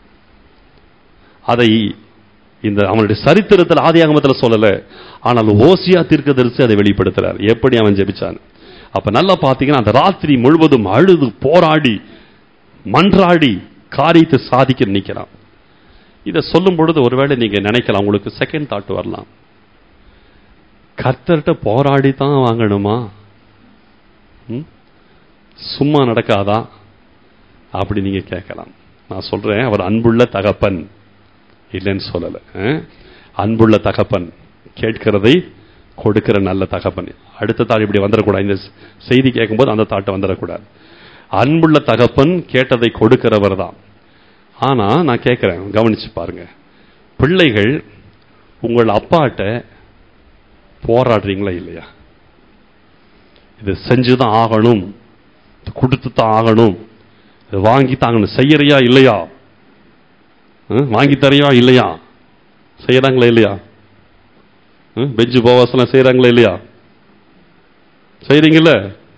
அதை இந்த அவனுடைய சரித்திரத்தில் ஆதியாகமத்தில் சொல்லல ஆனால் ஓசியா தீர்க்கதரிசி அதை வெளிப்படுத்துறார் எப்படி அவன் ஜெபிச்சான் அப்ப நல்லா பாத்தீங்கன்னா அந்த ராத்திரி முழுவதும் அழுது போராடி மன்றாடி காரியத்தை சாதிக்க நிக்கிறான் இதை சொல்லும் பொழுது ஒருவேளை நீங்க நினைக்கலாம் உங்களுக்கு செகண்ட் தாட் வரலாம் கர்த்தர்கிட்ட போராடி தான் வாங்கணுமா ம்? சும்மா நடக்காதா அப்படி நீங்க கேட்கலாம் நான் சொல்றேன் அவர் அன்புள்ள தகப்பன் இல்லைன்னு சொல்லல அஹ்? அன்புள்ள தகப்பன் கேட்கிறதை கொடுக்கிற நல்ல தகப்பன் அடுத்த தாள் இப்படி வந்துடக்கூடாது இந்த செய்தி கேட்கும்போது அந்த தாட்டை வந்துடக்கூடாது அன்புள்ள தகப்பன் கேட்டதை கொடுக்கிறவர் தான் ஆனா நான் கேட்கிறேன் கவனிச்சு பாருங்க பிள்ளைகள் உங்கள் அப்பாட்ட போராடுறீங்களா இல்லையா இது செஞ்சுதான் ஆகணும் இது கொடுத்து தான் ஆகணும் இது வாங்கி தாங்கணும் செய்யறியா இல்லையா ம், வாங்கி தரையா இல்லையா செய்யறாங்களா இல்லையா ம், பெஞ்சு போவாசலாம் செய்யறாங்களா இல்லையா செய்றீங்கல்ல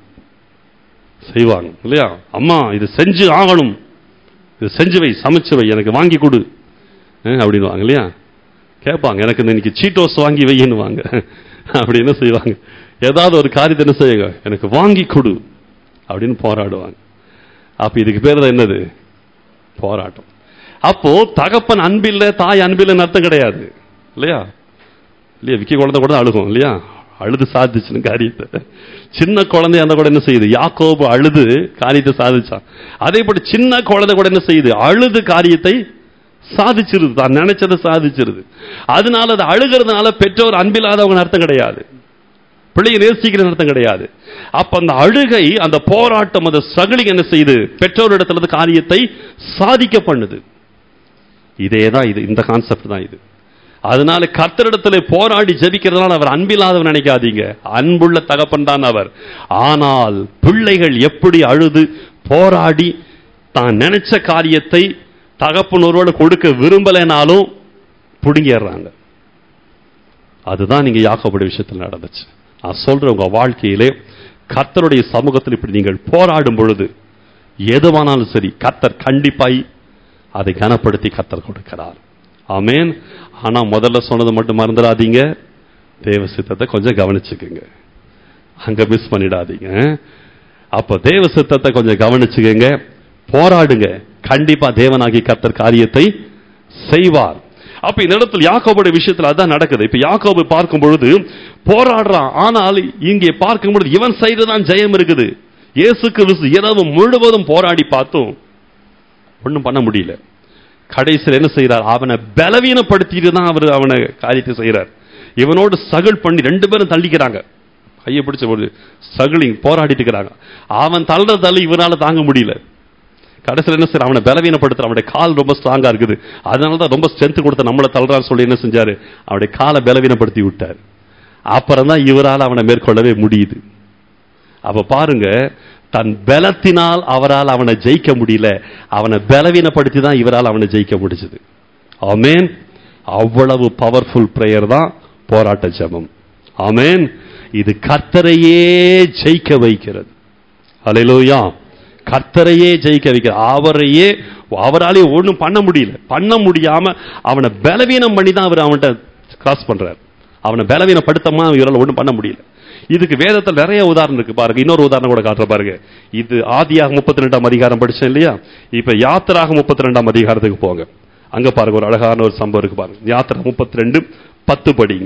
செய்வாங்க இல்லையா அம்மா இது செஞ்சு ஆகணும் இது செஞ்சு வை சமைச்சு வை எனக்கு வாங்கி கொடு ம், அப்படின்னுவாங்க இல்லையா கேட்பாங்க எனக்கு இந்த இன்னைக்கு சீட்டோஸ் வாங்கி வையின்னுவாங்க அப்படின்னு செய்வாங்க ஏதாவது ஒரு காரியத்தை என்ன செய்யுங்க எனக்கு வாங்கி கொடு அப்படின்னு போராடுவாங்க அப்ப இதுக்கு பேர் தான் என்னது போராட்டம் அப்போ தகப்பன் அன்பில்ல தாய் அன்பில்லைன்னு அர்த்தம் கிடையாது இல்லையா இல்லையா விக்கி குழந்தை கூட அழுகும் இல்லையா அழுது சாதிச்சுன்னு காரியத்தை சின்ன குழந்தை அந்த கூட என்ன செய்யுது யாக்கோபு அழுது காரியத்தை சாதிச்சான் அதே போல சின்ன குழந்தை கூட என்ன செய்யுது அழுது காரியத்தை சாதிச்சிருது தான் நினைச்சதை சாதிச்சிருது அதனால அது அழுகிறதுனால பெற்றோர் அன்பில்லாதவங்க அர்த்தம் கிடையாது பிள்ளையை நேசிக்கிற அர்த்தம் கிடையாது அப்ப அந்த அழுகை அந்த போராட்டம் அந்த சகலிங் என்ன செய்யுது பெற்றோரிடத்துல இருந்து காரியத்தை சாதிக்க பண்ணுது இதே தான் இது இந்த கான்செப்ட் தான் இது அதனால கர்த்தரிடத்துல போராடி ஜெபிக்கிறதுனால அவர் அன்பில்லாதவர் நினைக்காதீங்க அன்புள்ள தகப்பன் தான் அவர் ஆனால் பிள்ளைகள் எப்படி அழுது போராடி தான் நினைச்ச காரியத்தை தகப்பன் ஒருவோடு கொடுக்க விரும்பலைனாலும் புடுங்கிடுறாங்க அதுதான் நீங்க யாக்கோபுடைய விஷயத்தில் நடந்துச்சு நான் சொல்றேன் உங்க வாழ்க்கையிலே கர்த்தருடைய சமூகத்தில் இப்படி நீங்கள் போராடும் பொழுது எதுவானாலும் சரி கர்த்தர் கண்டிப்பாய் அதை கனப்படுத்தி கர்த்தர் கொடுக்கிறார் ஆமென் ஆனா முதல்ல சொன்னது மட்டும் மறந்துடாதீங்க தேவ சித்தத்தை கொஞ்சம் கவனிச்சுக்குங்க அங்க மிஸ் பண்ணிடாதீங்க அப்ப தேவ சித்தத்தை கொஞ்சம் கவனிச்சுக்கங்க போராடுங்க கண்டிப்பா தேவனாகி கர்த்தர் காரியத்தை செய்வார் அப்ப இந்த இடத்துல யாக்கோபுடைய விஷயத்துல அதான் நடக்குது இப்ப யாக்கோபு பார்க்கும் பொழுது போராடுறான் ஆனால் இங்கே பார்க்கும் பொழுது இவன் சைடு தான் ஜெயம் இருக்குது இயேசு கிறிஸ்து இரவு முழுவதும் போராடி பார்த்தும் ஒண்ணும் பண்ண முடியல கடைசியில் என்ன செய்யறார் அவனை பலவீனப்படுத்திட்டு தான் அவர் அவனை காரியத்தை செய்யறார் இவனோடு சகல் பண்ணி ரெண்டு பேரும் தள்ளிக்கிறாங்க கையை பிடிச்ச போது சகலிங் போராடிட்டு இருக்கிறாங்க அவன் தள்ளுற தள்ளி இவனால தாங்க முடியல கடைசியில் என்ன செய்யற அவனை பலவீனப்படுத்துற அவனுடைய கால் ரொம்ப ஸ்ட்ராங்கா இருக்குது அதனால தான் ரொம்ப ஸ்ட்ரென்த் கொடுத்த நம்மளை தள்ளுறான்னு சொல்லி என்ன செஞ்சாரு அவனுடைய காலை பலவீனப்படுத்தி விட்டார் அப்புறம் தான் இவரால் அவனை மேற்கொள்ளவே முடியுது அப்ப பாருங்க தன் பலத்தினால் அவரால் அவனை ஜெயிக்க முடியல அவனை பலவீனப்படுத்தி தான் இவரால் அவனை ஜெயிக்க முடிச்சது ஆமேன் அவ்வளவு பவர்ஃபுல் பிரேயர் தான் போராட்ட ஜெபம் ஆமேன் இது கர்த்தரையே ஜெயிக்க வைக்கிறது அலையிலோயா கர்த்தரையே ஜெயிக்க வைக்கிறது அவரையே அவராலே ஒண்ணும் பண்ண முடியல பண்ண முடியாம அவனை பலவீனம் பண்ணி தான் அவர் அவன்கிட்ட கிராஸ் பண்றார் அவனை பலவீனப்படுத்தமா இவரால் ஒண்ணும் பண்ண முடியல இதுக்கு வேதத்தில் நிறைய உதாரணம் இருக்கு பாருங்க இன்னொரு உதாரணம் கூட காட்டுற பாருங்க இது ஆதியாக முப்பத்தி ரெண்டாம் அதிகாரம் படிச்சேன் இல்லையா இப்ப யாத்திராக முப்பத்தி ரெண்டாம் அதிகாரத்துக்கு போங்க அங்க பாருங்க ஒரு அழகான ஒரு சம்பவம் இருக்கு பாருங்க யாத்திரா முப்பத்தி ரெண்டு பத்து படிங்க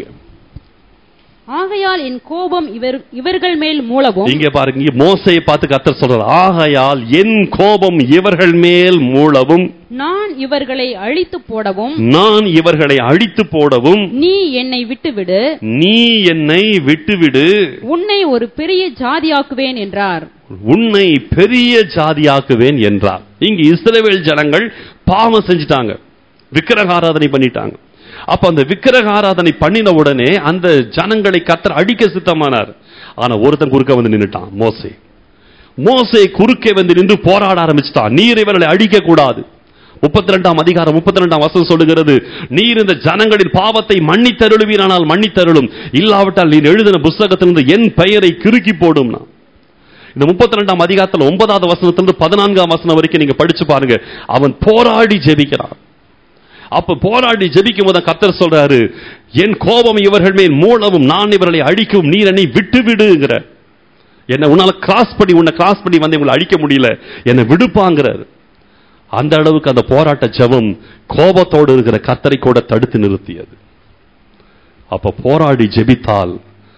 ஆகையால் என் கோபம் இவர் இவர்கள் மேல் மூளவும் இங்க பாருங்க இங்க மோசையை பார்த்து கத்தர் சொல்றார் ஆகையால் என் கோபம் இவர்கள் மேல் மூளவும் நான் இவர்களை அழித்து போடவும் நான் இவர்களை அழித்து போடவும் நீ என்னை விட்டுவிடு நீ என்னை விட்டுவிடு உன்னை ஒரு பெரிய ஜாதியாக்குவேன் என்றார் உன்னை பெரிய ஜாதியாக்குவேன் என்றார் இங்கு இஸ்ரவேல் ஜனங்கள் பாவம் செஞ்சிட்டாங்க விக்கிரகாராதனை பண்ணிட்டாங்க அப்ப அந்த விக்கிரகாராதனை பண்ணின உடனே அந்த ஜனங்களை கத்தர் அடிக்க சித்தமானார் ஆனா ஒருத்தன் குறுக்க வந்து நின்னுட்டான் மோசே மோசே குறுக்கே வந்து நின்று போராட ஆரம்பிச்சிட்டான் நீர் இவர்களை அழிக்க கூடாது முப்பத்தி ரெண்டாம் அதிகாரம் முப்பத்தி ரெண்டாம் வசனம் சொல்லுகிறது நீர் இந்த ஜனங்களின் பாவத்தை மன்னித்தருளுவீரானால் மன்னித்தருளும் இல்லாவிட்டால் நீ எழுதின புஸ்தகத்திலிருந்து என் பெயரை கிறுக்கி போடும்னா இந்த முப்பத்தி ரெண்டாம் அதிகாரத்தில் ஒன்பதாவது வசனத்திலிருந்து பதினான்காம் வசனம் வரைக்கும் நீங்க படிச்சு பாருங்க அவன் போராடி ஜெபிக்கிறான் அப்ப போராடி ஜெபிக்கும் போது கத்தர் சொல்றாரு என் கோபம் இவர்கள் மேல் மூலவும் நான் இவர்களை அழிக்கும் நீர் என்னை விட்டு விடுங்கிற என்னை உன்னால கிராஸ் பண்ணி உன்னை கிராஸ் பண்ணி வந்து உங்களை அழிக்க முடியல என்னை விடுப்பாங்கிறாரு அந்த அளவுக்கு அந்த போராட்ட ஜெபம் கோபத்தோடு இருக்கிற கத்தரை கூட தடுத்து நிறுத்தியது அப்ப போராடி ஜெபித்தால்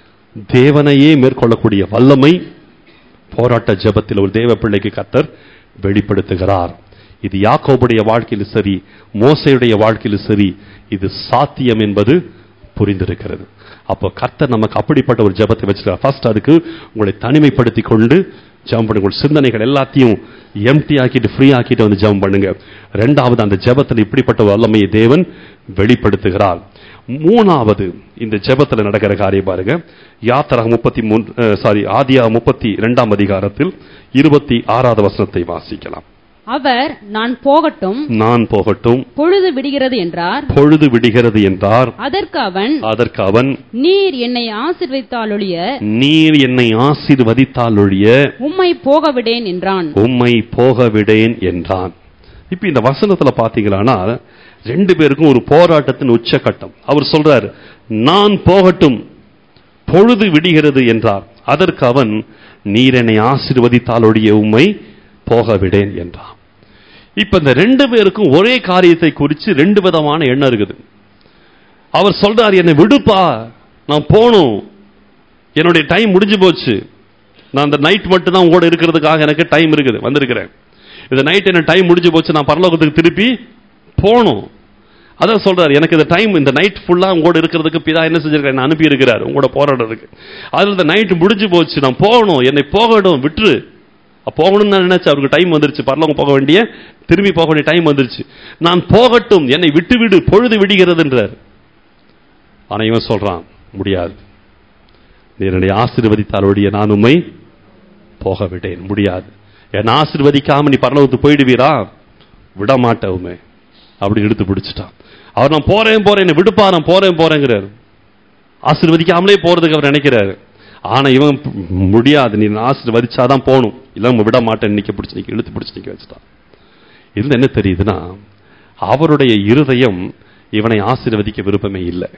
தேவனையே மேற்கொள்ளக்கூடிய வல்லமை போராட்ட ஜெபத்தில் ஒரு தேவ பிள்ளைக்கு கத்தர் வெளிப்படுத்துகிறார் இது யாக்கோபுடைய வாழ்க்கையில் சரி மோசையுடைய வாழ்க்கையில் சரி இது சாத்தியம் என்பது புரிந்திருக்கிறது அப்போ கர்த்தர் நமக்கு அப்படிப்பட்ட ஒரு ஜெபத்தை வச்சிருக்கார் ஃபர்ஸ்ட் அதுக்கு உங்களை தனிமைப்படுத்தி கொண்டு ஜெபம் பண்ணுங்க உங்கள் சிந்தனைகள் எல்லாத்தையும் எம்டி ஆக்கிட்டு ஃப்ரீ ஆக்கிட்டு வந்து ஜெபம் பண்ணுங்க ரெண்டாவது அந்த ஜெபத்தில் இப்படிப்பட்ட வல்லமையை தேவன் வெளிப்படுத்துகிறார் மூணாவது இந்த ஜெபத்தில் நடக்கிற காரியம் பாருங்க யாத்திரா முப்பத்தி மூன்று சாரி ஆதியா முப்பத்தி இரண்டாம் அதிகாரத்தில் இருபத்தி ஆறாவது வசனத்தை வாசிக்கலாம் அவர் நான் போகட்டும் நான் போகட்டும் பொழுது விடுகிறது என்றார் பொழுது விடுகிறது என்றார் அதற்கு அவன் அதற்கு அவன் நீர் என்னை ஆசீர்வதித்தாலொழிய நீர் என்னை ஆசீர்வதித்தால் ஒழிய உம்மை போக விடேன் என்றான் உம்மை போக விடேன் என்றான் இப்ப இந்த வசனத்துல பாத்தீங்கன்னா ரெண்டு பேருக்கும் ஒரு போராட்டத்தின் உச்சகட்டம் அவர் சொல்றார் நான் போகட்டும் பொழுது விடுகிறது என்றார் அதற்கு அவன் நீர் என்னை ஆசீர்வதித்தால் ஒழிய உம்மை போக விடேன் என்றான் இப்ப இந்த ரெண்டு பேருக்கும் ஒரே காரியத்தை குறித்து ரெண்டு விதமான எண்ணம் இருக்குது அவர் சொல்றார் என்னை விடுப்பா நான் போகணும் என்னுடைய டைம் முடிஞ்சு போச்சு நான் அந்த நைட் மட்டும் தான் உங்களோட இருக்கிறதுக்காக எனக்கு டைம் இருக்குது வந்திருக்கிறேன் இந்த நைட் என்ன டைம் முடிஞ்சு போச்சு நான் பரலோகத்துக்கு திருப்பி போகணும் அதான் சொல்றாரு எனக்கு இந்த டைம் இந்த நைட் ஃபுல்லா உங்களோட இருக்கிறதுக்கு பிதா என்ன செஞ்சிருக்காரு என்ன அனுப்பி இருக்கிறார் உங்களோட போராடுறதுக்கு அதுல இந்த நைட் முடிஞ்சு போச்சு நான் போகணும் என்னை போகணும் விட்டுரு அப்ப போகணும்னு நான் நினைச்சேன் அவருக்கு டைம் வந்துருச்சு பரலோகம் போக வேண்டிய திரும்பி போக வேண்டிய டைம் வந்துருச்சு நான் போகட்டும் என்னை விட்டு விடு பொழுது விடுகிறதுன்றார் ஆனா இவன் சொல்றான் முடியாது நீர் என்னை ஆசீர்வதித்தால் ஒழிய நான் உம்மை போக விட்டேன் முடியாது என்னை ஆசீர்வதிக்காம நீ பரலோகத்துக்கு போயிடுவீரா விட மாட்டேன் உண்மை அப்படி இழுத்து பிடிச்சிட்டான் அவர் நான் போறேன் போறேன் என்னை விடுப்பா நான் போறேன் போறேங்கிறாரு ஆசீர்வதிக்காமலே போறதுக்கு அவர் நினைக்கிறாரு ஆனா இவன் முடியாது நீ ஆசீர்வதிச்சாதான் போகணும் இல்ல நம்ம விட மாட்டேன் நிக்க பிடிச்சி நிக்க இழுத்து பிடிச்சி நிக்க வச்சுட்டான் இதுல என்ன தெரியுதுன்னா அவருடைய இருதயம் இவனை ஆசீர்வதிக்க விருப்பமே இல்லை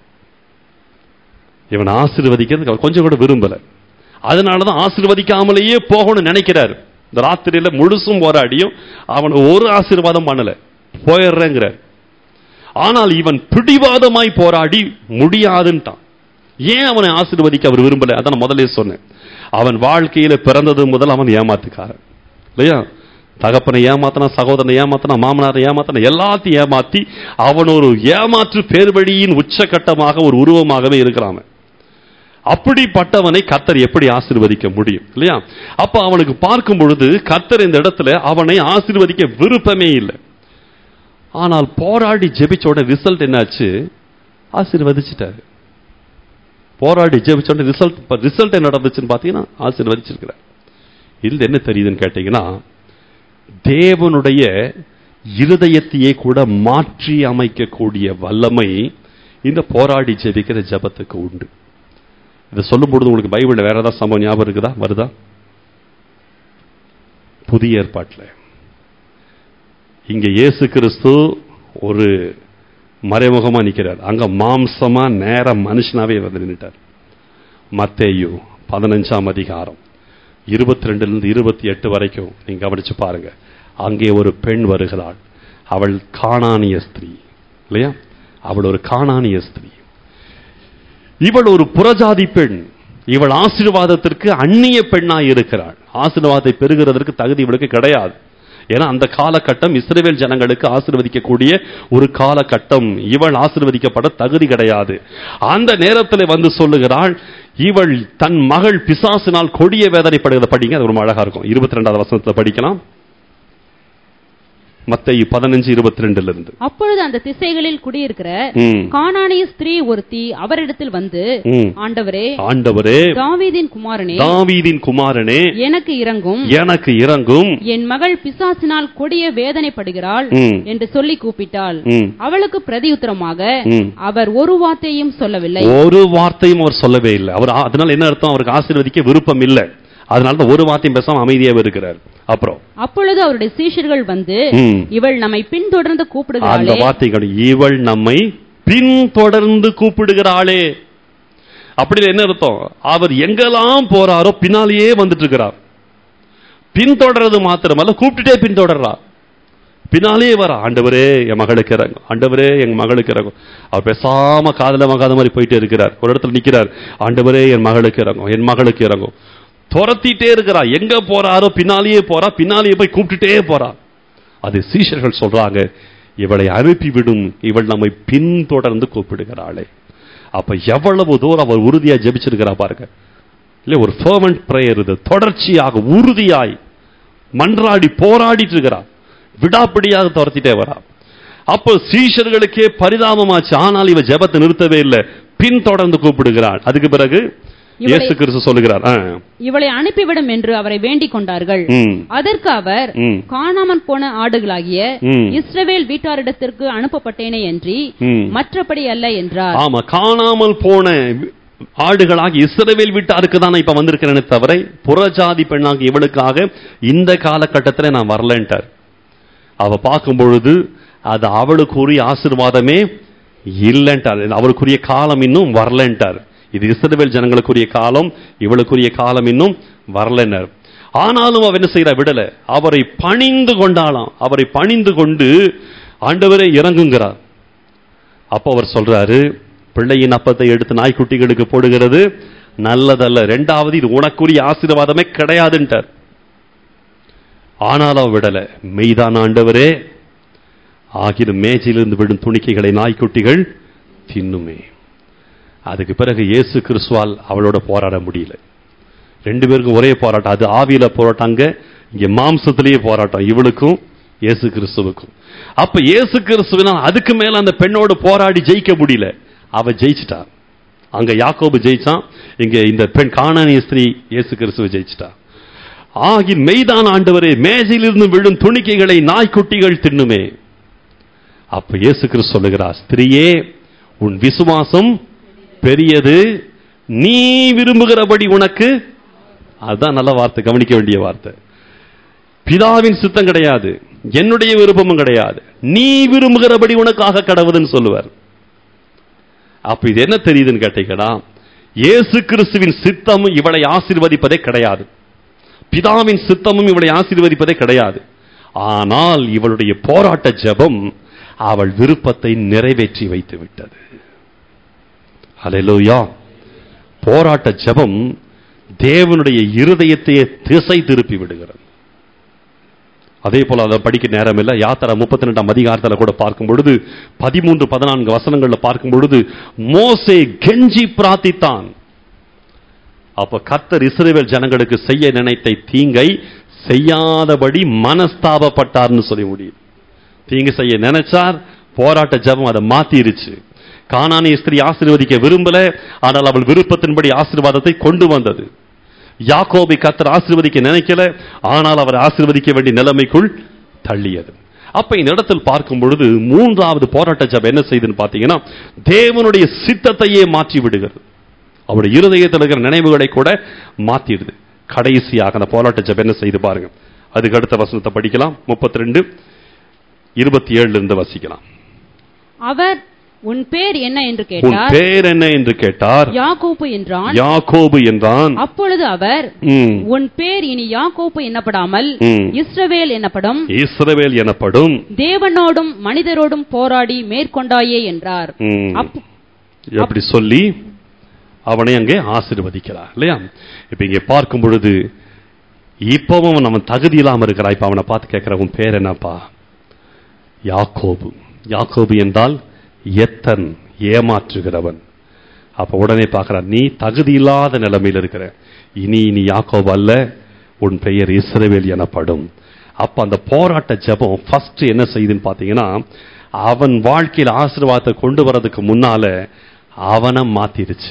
இவனை ஆசீர்வதிக்கிறதுக்கு அவர் கொஞ்சம் கூட விரும்பல அதனாலதான் ஆசீர்வதிக்காமலேயே போகணும்னு நினைக்கிறார் இந்த ராத்திரியில முழுசும் போராடியும் அவன் ஒரு ஆசீர்வாதம் பண்ணல போயிடுறேங்கிறார் ஆனால் இவன் பிடிவாதமாய் போராடி முடியாதுன்ட்டான் ஏன் அவனை ஆசீர்வதிக்க அவர் விரும்பல அதான் நான் முதல்ல சொன்னேன் அவன் வாழ்க்கையில பிறந்தது முதல் அவன் ஏமாத்துக்காரன் இல்லையா தகப்பனை ஏமாத்தினா சகோதரனை ஏமாத்தினா மாமனாரை ஏமாத்தினா எல்லாத்தையும் ஏமாத்தி அவன் ஒரு ஏமாற்று பேர்வழியின் உச்சகட்டமாக ஒரு உருவமாகவே இருக்கிறான் அப்படிப்பட்டவனை கத்தர் எப்படி ஆசீர்வதிக்க முடியும் இல்லையா அப்ப அவனுக்கு பார்க்கும் பொழுது கத்தர் இந்த இடத்துல அவனை ஆசீர்வதிக்க விருப்பமே இல்லை ஆனால் போராடி ஜெபிச்சோட ரிசல்ட் என்னாச்சு ஆசீர்வதிச்சிட்டாரு போராடி ஜெபிச்சோட ரிசல்ட் ரிசல்ட் என்ன நடந்துச்சுன்னு பார்த்தீங்கன்னா ஆசீர்வதிச்சிருக்கிறார் இதுல என்ன தெரியுதுன்னு கேட்டீங்கன்னா தேவனுடைய இருதயத்தையே கூட மாற்றி அமைக்கக்கூடிய வல்லமை இந்த போராடி ஜெபிக்கிற ஜபத்துக்கு உண்டு இதை சொல்லும் பொழுது உங்களுக்கு பைபிளில் வேற ஏதாவது சம்பவம் ஞாபகம் இருக்குதா வருதா புதிய ஏற்பாட்டில் இங்க இயேசு கிறிஸ்து ஒரு மறைமுகமா நிக்கிறார் அங்க மாம்சமா நேர மனுஷனாவே வந்து நின்றுட்டார் மத்தேயு பதினஞ்சாம் அதிகாரம் இருபத்தி ரெண்டுல இருந்து இருபத்தி எட்டு வரைக்கும் நீங்க கவனிச்சு பாருங்க அங்கே ஒரு பெண் வருகிறாள் அவள் காணானிய ஸ்திரீ இல்லையா அவள் ஒரு காணானிய ஸ்திரீ இவள் ஒரு புறஜாதி பெண் இவள் ஆசீர்வாதத்திற்கு அந்நிய பெண்ணாய் இருக்கிறாள் ஆசீர்வாதத்தை பெறுகிறதற்கு தகுதி இவளுக்கு கிடையாது ஏன்னா அந்த காலகட்டம் இஸ்ரேல் ஜனங்களுக்கு ஆசீர்வதிக்கக்கூடிய ஒரு காலகட்டம் இவள் ஆசீர்வதிக்கப்பட தகுதி கிடையாது அந்த நேரத்தில் வந்து சொல்லுகிறாள் இவள் தன் மகள் பிசாசினால் கொடிய வேதனைப்படுகிறத படிங்க அது ரொம்ப அழகா இருக்கும் இருபத்தி ரெண்டாவது வசனத்துல படிக்கலாம் மத்திய பதினஞ்சு இருபத்தி ரெண்டுல இருந்து அப்பொழுது அந்த திசைகளில் குடியிருக்கிற ம். கானானிய ஸ்திரீ ஒருத்தி அவரிடத்தில் வந்து ம். ஆண்டவரே ஆண்டவரே தாவீதின் குமாரனே தாவீதின் குமாரனே எனக்கு இறங்கும் எனக்கு இறங்கும் என் மகள் பிசாசினால் கொடிய வேதனைப்படுகிறாள் ம். என்று சொல்லி கூப்பிட்டாள் ம். அவளுக்கு பிரதியுத்தரமாக ம். அவர் ஒரு வார்த்தையும் சொல்லவில்லை ஒரு வார்த்தையும் அவர் சொல்லவே இல்லை அவர் ஆ- அதனால என்ன அர்த்தம் அவருக்கு ஆசீர்வதிக்க விருப்பம் இல்லை அதனால தான் ஒரு வார்த்தையும் பேசாம அமைதியாவே இருக்கிறார் அப்புறம் அப்பொழுது அவருடைய சீஷர்கள் வந்து ம். இவள் நம்மை பின்தொடர்ந்து அந்த கூப்பிடுகிறாளே வார்த்தைகள் இவள் நம்மை பின்தொடர்ந்து கூப்பிடுகிறாளே அப்படி என்ன அர்த்தம் அவர் எங்கெல்லாம் போறாரோ பின்னாலேயே வந்துட்டு இருக்கிறார் பின்தொடர்றது மாத்திரமல்ல கூப்பிட்டுட்டே பின்தொடர்றா பின்னாலே வர ஆண்டவரே என் மகளுக்கு இறங்கும் ஆண்டவரே என் மகளுக்கு இறங்கும் அவர் பேசாம காதல மகாத மாதிரி போயிட்டே இருக்கிறார் ஒரு இடத்துல நிக்கிறார் ஆண்டவரே என் மகளுக்கு இறங்கும் என் மகளுக்கு இறங்கும் துரத்திட்டே இருக்கிறா எங்க போறாரோ பின்னாலேயே போறா பின்னாலேயே போய் கூப்பிட்டுட்டே போறா அது சீஷர்கள் சொல்றாங்க இவளை அனுப்பிவிடும் இவள் நம்மை பின்தொடர்ந்து கூப்பிடுகிறாளே அப்ப எவ்வளவு தூரம் அவர் உறுதியா ஜெபிச்சிருக்கிறா பாருங்க இல்ல ஒரு ஃபர்மன்ட் பிரேயர் இது தொடர்ச்சியாக உறுதியாய் மன்றாடி போராடிட்டு இருக்கிறா விடாப்பிடியாக துரத்திட்டே வரா அப்போ சீஷர்களுக்கே பரிதாபமாச்சு ஆனால் இவ ஜெபத்தை நிறுத்தவே இல்லை பின்தொடர்ந்து கூப்பிடுகிறாள் அதுக்கு பிறகு இவளை- இயேசு கிறிஸ்து சொல்லுகிறார் ஆ, இவளை அனுப்பிவிடும் என்று அவரை வேண்டிக் கொண்டார்கள் ம், அதற்கு அவர் ம். காணாமற் போன ஆடுகளாகிய ம். இஸ்ரவேல் வீட்டாரிடத்திற்கு அனுப்பப்பட்டேனே அன்றி ம். மற்றபடி அல்ல என்றார் ஆமா காணாமல் போன ஆடுகளாகி இஸ்ரவேல் வீட்டாருக்கு தான் நான் இப்ப வந்திருக்கிறேனே தவிர புறஜாதி பெண்ணாகி இவளுக்காக இந்த காலகட்டத்தில் நான் வரலன்ட்டார் அவ பார்க்கும் பொழுது அது அவளுக்குரிய ஆசீர்வாதமே இல்லைன்ட்டார் அவருக்குரிய காலம் இன்னும் வரலன்ட்டார் இது இஸ்ரவேல் ஜனங்களுக்குரிய காலம் இவளுக்குரிய காலம் இன்னும் வரலன்னர் ஆனாலும் அவ என்ன செய்யறா விடல அவரை பணிந்து கொண்டாளாம் அவரை பணிந்து கொண்டு ஆண்டவரே இறங்குங்கிறார் அப்போ அவர் சொல்றாரு பிள்ளையின் அப்பத்தை எடுத்து நாய்க்குட்டிகளுக்கு போடுகிறது நல்லதல்ல ரெண்டாவது இது உனக்குரிய ஆசீர்வாதமே கிடையாதுன்ட்டார் ஆனாலும் விடல மெய்தான் ஆண்டவரே ஆகிற மேஜையிலிருந்து விடும் துணிக்கைகளை நாய்க்குட்டிகள் தின்னுமே அதுக்கு பிறகு இயேசு கிறிஸ்துவால் அவளோட போராட முடியல ரெண்டு பேருக்கும் ஒரே போராட்டம் அது ஆவியில போராட்டாங்க இங்க மாம்சத்திலேயே போராட்டம் இவளுக்கும் இயேசு கிறிஸ்துவுக்கும் அப்ப இயேசு கிறிஸ்துவினால் அதுக்கு மேல அந்த பெண்ணோடு போராடி ஜெயிக்க முடியல அவ ஜெயிச்சிட்டா அங்க யாக்கோபு ஜெயிச்சான் இங்க இந்த பெண் காணானிய ஸ்திரீ இயேசு கிறிஸ்துவ ஜெயிச்சிட்டா ஆகின் மெய்தான் ஆண்டவரே மேஜையிலிருந்து விழும் துணிக்கைகளை நாய்க்குட்டிகள் தின்னுமே அப்ப இயேசு கிறிஸ்து சொல்லுகிறார் ஸ்திரீயே உன் விசுவாசம் பெரியது நீ விரும்புகிறபடி உனக்கு அதுதான் நல்ல வார்த்தை கவனிக்க வேண்டிய வார்த்தை பிதாவின் சித்தம் கிடையாது என்னுடைய விருப்பமும் கிடையாது நீ விரும்புகிறபடி உனக்காக கடவுதுன்னு சொல்லுவார் அப்ப இது என்ன தெரியுதுன்னு கேட்டீங்கன்னா இயேசு கிறிஸ்துவின் சித்தமும் இவளை ஆசீர்வதிப்பதே கிடையாது பிதாவின் சித்தமும் இவளை ஆசீர்வதிப்பதே கிடையாது ஆனால் இவளுடைய போராட்ட ஜெபம் அவள் விருப்பத்தை நிறைவேற்றி வைத்து விட்டது ஹalleluya போராட்ட ஜெபம் தேவனுடைய இருதயத்தையே திசை திருப்பி விடுகிறது அதே போல அதை படிக்க நேரம் இல்லை யாத்திரா முப்பத்தி ரெண்டாம் அதிகாரத்தில் கூட பார்க்கும் பொழுது பதிமூன்று பதினான்கு வசனங்கள்ல பார்க்கும் பொழுது மோசே கெஞ்சி பிரார்த்தித்தான் அப்ப கர்த்தர் இஸ்ரவேல் ஜனங்களுக்கு செய்ய நினைத்த தீங்கை செய்யாதபடி மனஸ்தாபப்பட்டார்னு சொல்லி முடியும் தீங்கு செய்ய நினைச்சார் போராட்ட ஜெபம் அதை மாத்திருச்சு கானானிய ஸ்திரீ ஆசீர்வதிக்க விரும்பல ஆனால் அவள் விருப்பத்தின்படி ஆசீர்வாதத்தை கொண்டு வந்தது யாக்கோபை கத்தர் ஆசீர்வதிக்க நினைக்கல ஆனால் அவர் ஆசீர்வதிக்க வேண்டிய நிலைமைக்குள் தள்ளியது அப்ப இந்த இடத்தில் பார்க்கும் பொழுது மூன்றாவது போராட்ட ஜபம் என்ன செய்யுதுன்னு பாத்தீங்கன்னா தேவனுடைய சித்தத்தையே மாற்றி விடுகிறது அவருடைய இருதயத்தில் இருக்கிற நினைவுகளை கூட மாத்திடுது கடைசியாக அந்த போராட்ட ஜபம் என்ன செய்து பாருங்க அதுக்கு அடுத்த வசனத்தை படிக்கலாம் முப்பத்தி ரெண்டு இருபத்தி ஏழுல இருந்து வசிக்கலாம் அவர் உன் பேர் என்ன என்று உன் கேட்டார் பேர் என்ன என்று கேட்டார் யாக்கோப்பு என்றான் யாக்கோபு என்றான் அப்பொழுது அவர் ம், உன் பேர் இனி யாக்கோப்பு என்னப்படாமல் ம். இஸ்ரவேல் எனப்படும் இஸ்ரவேல் எனப்படும் தேவனோடும் மனிதரோடும் போராடி மேற்கொண்டாயே என்றார் ம். அப்- அப்படி சொல்லி அவனை அங்கே ஆசீர்வதிக்கிறார் இல்லையா இப்ப இங்கே பார்க்கும் பொழுது இப்பவும் அவன் அவன் தகுதி இல்லாம இருக்கிறா இப்ப அவனை பார்த்து கேட்கிற உன் பேர் என்னப்பா யாக்கோபு யாக்கோபு என்றால் எத்தன் ஏமாற்றுகிறவன் அப்ப உடனே பார்க்கிறார் நீ தகுதி இல்லாத நிலைமையில் இருக்கிற இனி நீ யாக்கோபு அல்ல உன் பெயர் இஸ்ரவேல் எனப்படும் அப்ப அந்த போராட்ட ஜெபம் ஃபர்ஸ்ட் என்ன செய்யுதுன்னு பாத்தீங்கன்னா அவன் வாழ்க்கையில் ஆசீர்வாதத்தை கொண்டு வரதுக்கு முன்னால அவனை மாத்திருச்சு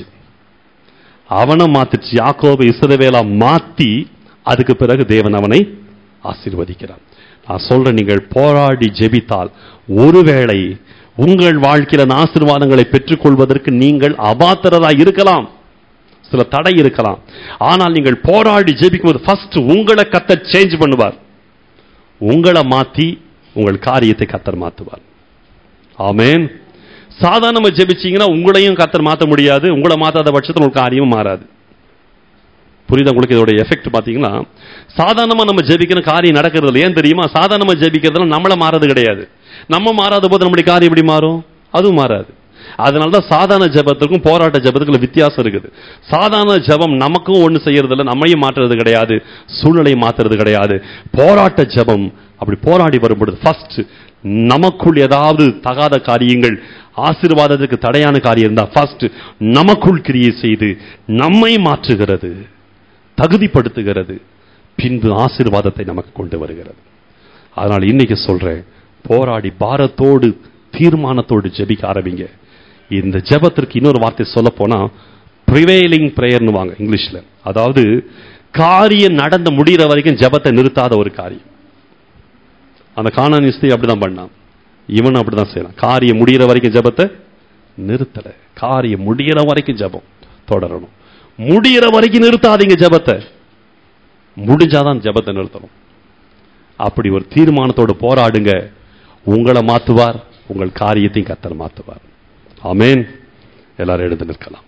அவனை மாத்திருச்சு யாக்கோபு இஸ்ரவேலா மாத்தி அதுக்கு பிறகு தேவன் அவனை ஆசீர்வதிக்கிறார் நான் சொல்றேன் நீங்கள் போராடி ஜெபித்தால் ஒருவேளை உங்கள் வாழ்க்கையில அந்த ஆசீர்வாதங்களை பெற்றுக்கொள்வதற்கு நீங்கள் அபாத்திரதா இருக்கலாம் சில தடை இருக்கலாம் ஆனால் நீங்கள் போராடி ஜெபிக்கும்போது ஃபர்ஸ்ட் உங்களை கத்தர் சேஞ்ச் பண்ணுவார் உங்களை மாத்தி உங்கள் காரியத்தை கத்தர் மாத்துவார் ஆமென் சாதாரணமா ஜெபிச்சீங்கன்னா உங்களையும் கத்தர் மாத்த முடியாது உங்களை மாத்தாத பட்சத்தில் உங்க காரியமும் மாறாது புரியுதா உங்களுக்கு இதோட எஃபெக்ட் பாத்தீங்கன்னா சாதாரணமா நம்ம ஜெபிக்கிற காரியம் நடக்கிறது இல்லை ஏன் தெரியுமா சாதாரணமா ஜெபிக்கிறதுல நம்மள மாறது கிடையாது நம்ம மாறாத போது நம்முடைய காரியம் எப்படி மாறும் அதுவும் மாறாது அதனால தான் சாதாரண ஜெபத்துக்கும் போராட்ட ஜெபத்துக்கும் வித்தியாசம் இருக்குது சாதாரண ஜெபம் நமக்கும் ஒண்ணு செய்யறது இல்லை நம்மையும் மாற்றுறது கிடையாது சூழ்நிலையை மாத்துறது கிடையாது போராட்ட ஜெபம் அப்படி போராடி வரும்பொழுது ஃபர்ஸ்ட் நமக்குள் ஏதாவது தகாத காரியங்கள் ஆசீர்வாதத்துக்கு தடையான காரியம் இருந்தா ஃபர்ஸ்ட் நமக்குள் கிரியை செய்து நம்மை மாற்றுகிறது தகுதிப்படுத்துகிறது பின்பு ஆசீர்வாதத்தை நமக்கு கொண்டு வருகிறது அதனால் இன்னைக்கு சொல்றேன் போராடி பாரத்தோடு தீர்மானத்தோடு ஜெபிக்க ஆரம்பிங்க இந்த ஜெபத்திற்கு இன்னொரு வார்த்தை சொல்ல போனா ப்ரிவேலிங் பிரேயர்னு வாங்க இங்கிலீஷ்ல அதாவது காரியம் நடந்து முடிகிற வரைக்கும் ஜெபத்தை நிறுத்தாத ஒரு காரியம் அந்த காணானிஸ்தை அப்படிதான் பண்ணான் இவனும் அப்படிதான் செய்யலாம் காரியம் முடிகிற வரைக்கும் ஜெபத்தை நிறுத்தல காரியம் முடிகிற வரைக்கும் ஜெபம் தொடரணும் முடிகிற வரைக்கும் நிறுத்தாதீங்க ஜெபத்தை முடிஞ்சாதான் ஜெபத்தை நிறுத்தணும் அப்படி ஒரு தீர்மானத்தோடு போராடுங்க உங்களை மாத்துவார் உங்கள் காரியத்தையும் கத்தர் மாத்துவார் ஆமென் எல்லாரும் எழுந்து நிற்கலாம்